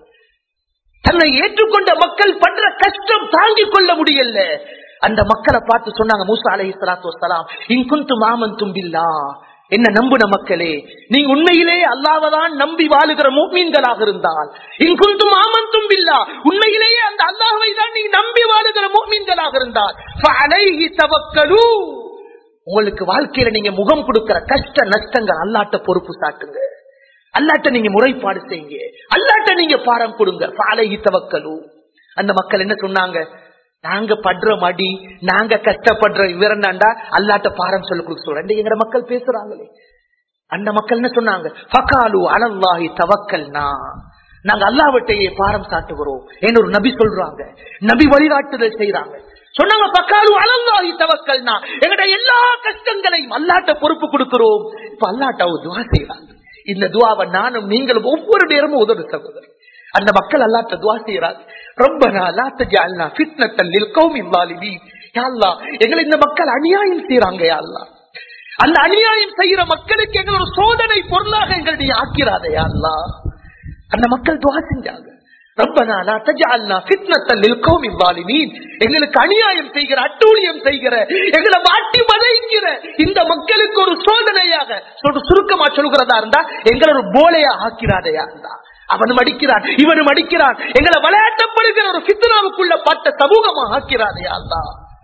தன்னை ஏற்றுக்கொண்ட மக்கள் பண்ற கஷ்டம் தாங்கிக் கொள்ள முடியல அந்த மக்களை பார்த்து சொன்னாங்க மூசா அலை சலாத்து வலாம் இங்குந்து மாமன் தும்பில்லா என்ன நம்புன மக்களே நீங்க உண்மையிலே அல்லாவதான் நம்பி வாழுகிற மூமீன்களாக இருந்தால் இங்குந்து மாமன் தும்பில்லா உண்மையிலேயே அந்த அல்லாஹை தான் நீங்க நம்பி வாழுகிற மூமீன்களாக இருந்தால் ஃபஅலைஹி தவக்கலு உங்களுக்கு வாழ்க்கையில நீங்க முகம் கொடுக்கிற கஷ்ட நஷ்டங்கள் அல்லாட்ட பொறுப்பு சாட்டுங்க அல்லாட்ட நீங்க முறைப்பாடு செய்யுங்க அல்லாட்ட நீங்க பாரம் கொடுங்க பாலைகி தவக்கலு அந்த மக்கள் என்ன சொன்னாங்க நாங்க படுற மடி நாங்க கஷ்டப்படுற விவரண்டாண்டா அல்லாட்ட பாரம் சொல்ல கொடுக்க சொல்றேன் எங்க மக்கள் பேசுறாங்களே அந்த மக்கள் என்ன சொன்னாங்க ஃபகாலு அலல்லாஹி தவக்கல்னா நாங்க அல்லாவட்டையே பாரம் சாட்டுகிறோம் என்று ஒரு நபி சொல்றாங்க நபி வழிகாட்டுதல் செய்யறாங்க சொன்னாங்க பக்காலு அலல்லாஹி தவக்கல்னா எங்கட எல்லா கஷ்டங்களையும் அல்லாட்ட பொறுப்பு கொடுக்கிறோம் இப்ப அல்லாட்ட ஒரு துவா செய்யறாங்க இந்த துவாவை நானும் நீங்களும் ஒவ்வொரு நேரமும் உதவு சகோதரர் அந்த மக்கள் அல்லாட்ட துவா செய்யறாங்க ரப்பனா லா தஜஅல்னா ஃபித்னத்தல் லில் கௌமில் ஸாலிமீன் யா அல்லாஹ் எங்களை இந்த மக்கள் அநியாயம் செய்றாங்க யா அல்லாஹ் அந்த அநியாயம் செய்யற மக்களுக்கு எங்களை ஒரு சோதனை பொருளாக எங்களுடைய ஆக்கிறாதே யா அல்லாஹ் அந்த மக்கள் துவா செஞ்சாங்க ரப்பனா லா தஜஅல்னா ஃபித்னத்தல் லில் கௌமில் ஸாலிமீன் எங்களுக்கு அநியாயம் செய்கிற அட்டூழியம் செய்கிற எங்களை மாட்டி மதைக்கிற இந்த மக்களுக்கு ஒரு சோதனையாக சொல்ற சுருக்கமா சொல்கிறதா இருந்தா எங்களை ஒரு போலையா ஆக்கிறாதையா இருந்தா அவனும் அடிக்கிறான் இவனும் அடிக்கிறான் எங்களை விளையாட்டப்படுகிற ஒரு சித்தனாவுக்குள்ள பட்ட சமூகமா ஆக்கிறாதையா இருந்தா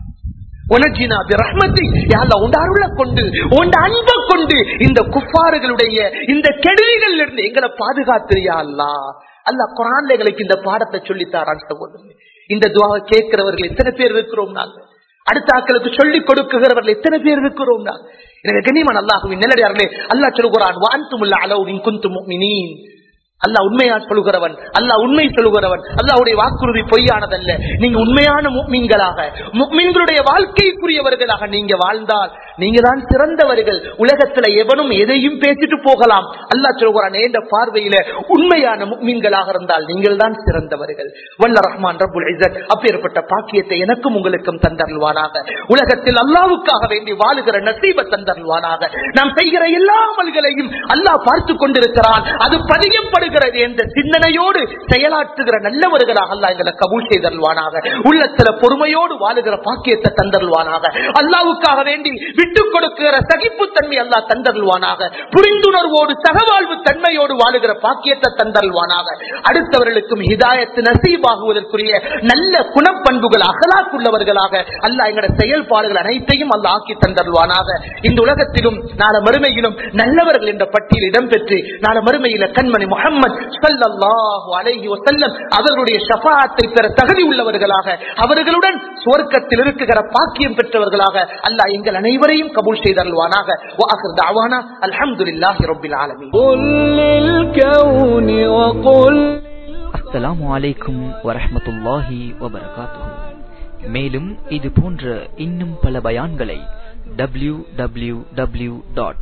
உனஜினா ரஹ்மத்தை யாழ்லா உண்ட அருளை கொண்டு உண்ட அன்பை கொண்டு இந்த குஃபாறுகளுடைய இந்த கெடுதிகள் இருந்து எங்களை பாதுகாத்திரியா அல்லா அல்ல குரான்ல எங்களுக்கு இந்த பாடத்தை சொல்லித்தாரான் சகோதரன் இந்த துவாவை கேட்கிறவர்கள் எத்தனை பேர் இருக்கிறோம் நாங்க அடுத்த ஆக்களுக்கு சொல்லிக் கொடுக்குகிறவர்கள் எத்தனை பேர் இருக்கிறோம் நாங்க எனக்கு கண்ணியமான அல்லாஹுவின் நிலடியார்களே அல்லாஹ் சொல்லுகிறான் வான்துமுல்ல அளவு குந்து முக்மினீன் அல்லா உண்மையா சொல்லுகிறவன் அல்லா உண்மை சொல்லுகிறவன் அல்லாவுடைய வாக்குறுதி பொய்யானதல்ல நீங்க உண்மையான முக்மீன்களாக முக்மீன்களுடைய வாழ்க்கைக்குரியவர்களாக நீங்க வாழ்ந்தால் நீங்க தான் சிறந்தவர்கள் உலகத்துல எவனும் எதையும் பேசிட்டு போகலாம் அல்லா சொல்கிறான் என்ற பார்வையில உண்மையான முக்மீன்களாக இருந்தால் நீங்கள் தான் சிறந்தவர்கள் வல்ல ரஹ்மான் ரபுல் இசத் அப்பேற்பட்ட பாக்கியத்தை எனக்கும் உங்களுக்கும் தந்தருள்வானாக உலகத்தில் அல்லாவுக்காக வேண்டி வாழுகிற நசீப தந்தருள்வானாக நாம் செய்கிற எல்லா அமல்களையும் அல்லாஹ் பார்த்து கொண்டிருக்கிறான் அது பதியப்படும் வருகிறது என்ற சிந்தனையோடு செயலாற்றுகிற நல்லவர்களாக அல்லா எங்களை கபூல் செய்தருள்வானாக உள்ளத்துல பொறுமையோடு வாழுகிற பாக்கியத்தை தந்தருள்வானாக அல்லாவுக்காக வேண்டி விட்டுக் கொடுக்கிற சகிப்புத்தன்மை அல்லா தந்தருள்வானாக புரிந்துணர்வோடு சகவாழ்வு தன்மையோடு வாழுகிற பாக்கியத்தை தந்தருள்வானாக அடுத்தவர்களுக்கும் ஹிதாயத்து நசீபாகுவதற்குரிய நல்ல குணப்பண்புகள் அகலாக்குள்ளவர்களாக அல்லா எங்களோட செயல்பாடுகள் அனைத்தையும் அல்ல ஆக்கி தந்தருள்வானாக இந்த உலகத்திலும் நாள மறுமையிலும் நல்லவர்கள் என்ற பட்டியல் இடம்பெற்று நாள மறுமையில கண்மணி முகமது சல்லல்லாஹு அலைஹி வஸல்லம் அவர்களுடைய ஷஃபாஅத்தை பெற தகுதி உள்ளவர்களாக அவர்களுடன் சுவர்க்கத்தில் இருக்குகிற பாக்கியம் பெற்றவர்களாக அல்லாஹ் எங்கள் அனைவரையும் கபூல் செய்தருள்வானாக வாஹிர் தஅவானா அல்ஹம்துலில்லாஹி ரப்பில் ஆலமீன் قل للكون وقل அஸ்ஸலாமு அலைக்கும் வரஹ்மத்துல்லாஹி வபரகாத்துஹு மேலும் இது போன்ற இன்னும் பல பயான்களை டபிள்யூ டபிள்யூ டபிள்யூ டாட்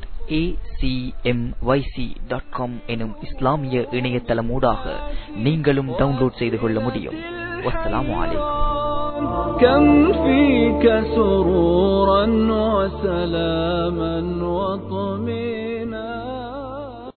எனும் இஸ்லாமிய இணையதளமூடாக நீங்களும் டவுன்லோட் செய்து கொள்ள முடியும் வஸ்ஸலாமு அலைக்கும் كم فيك سرورا وسلاما وطمئنا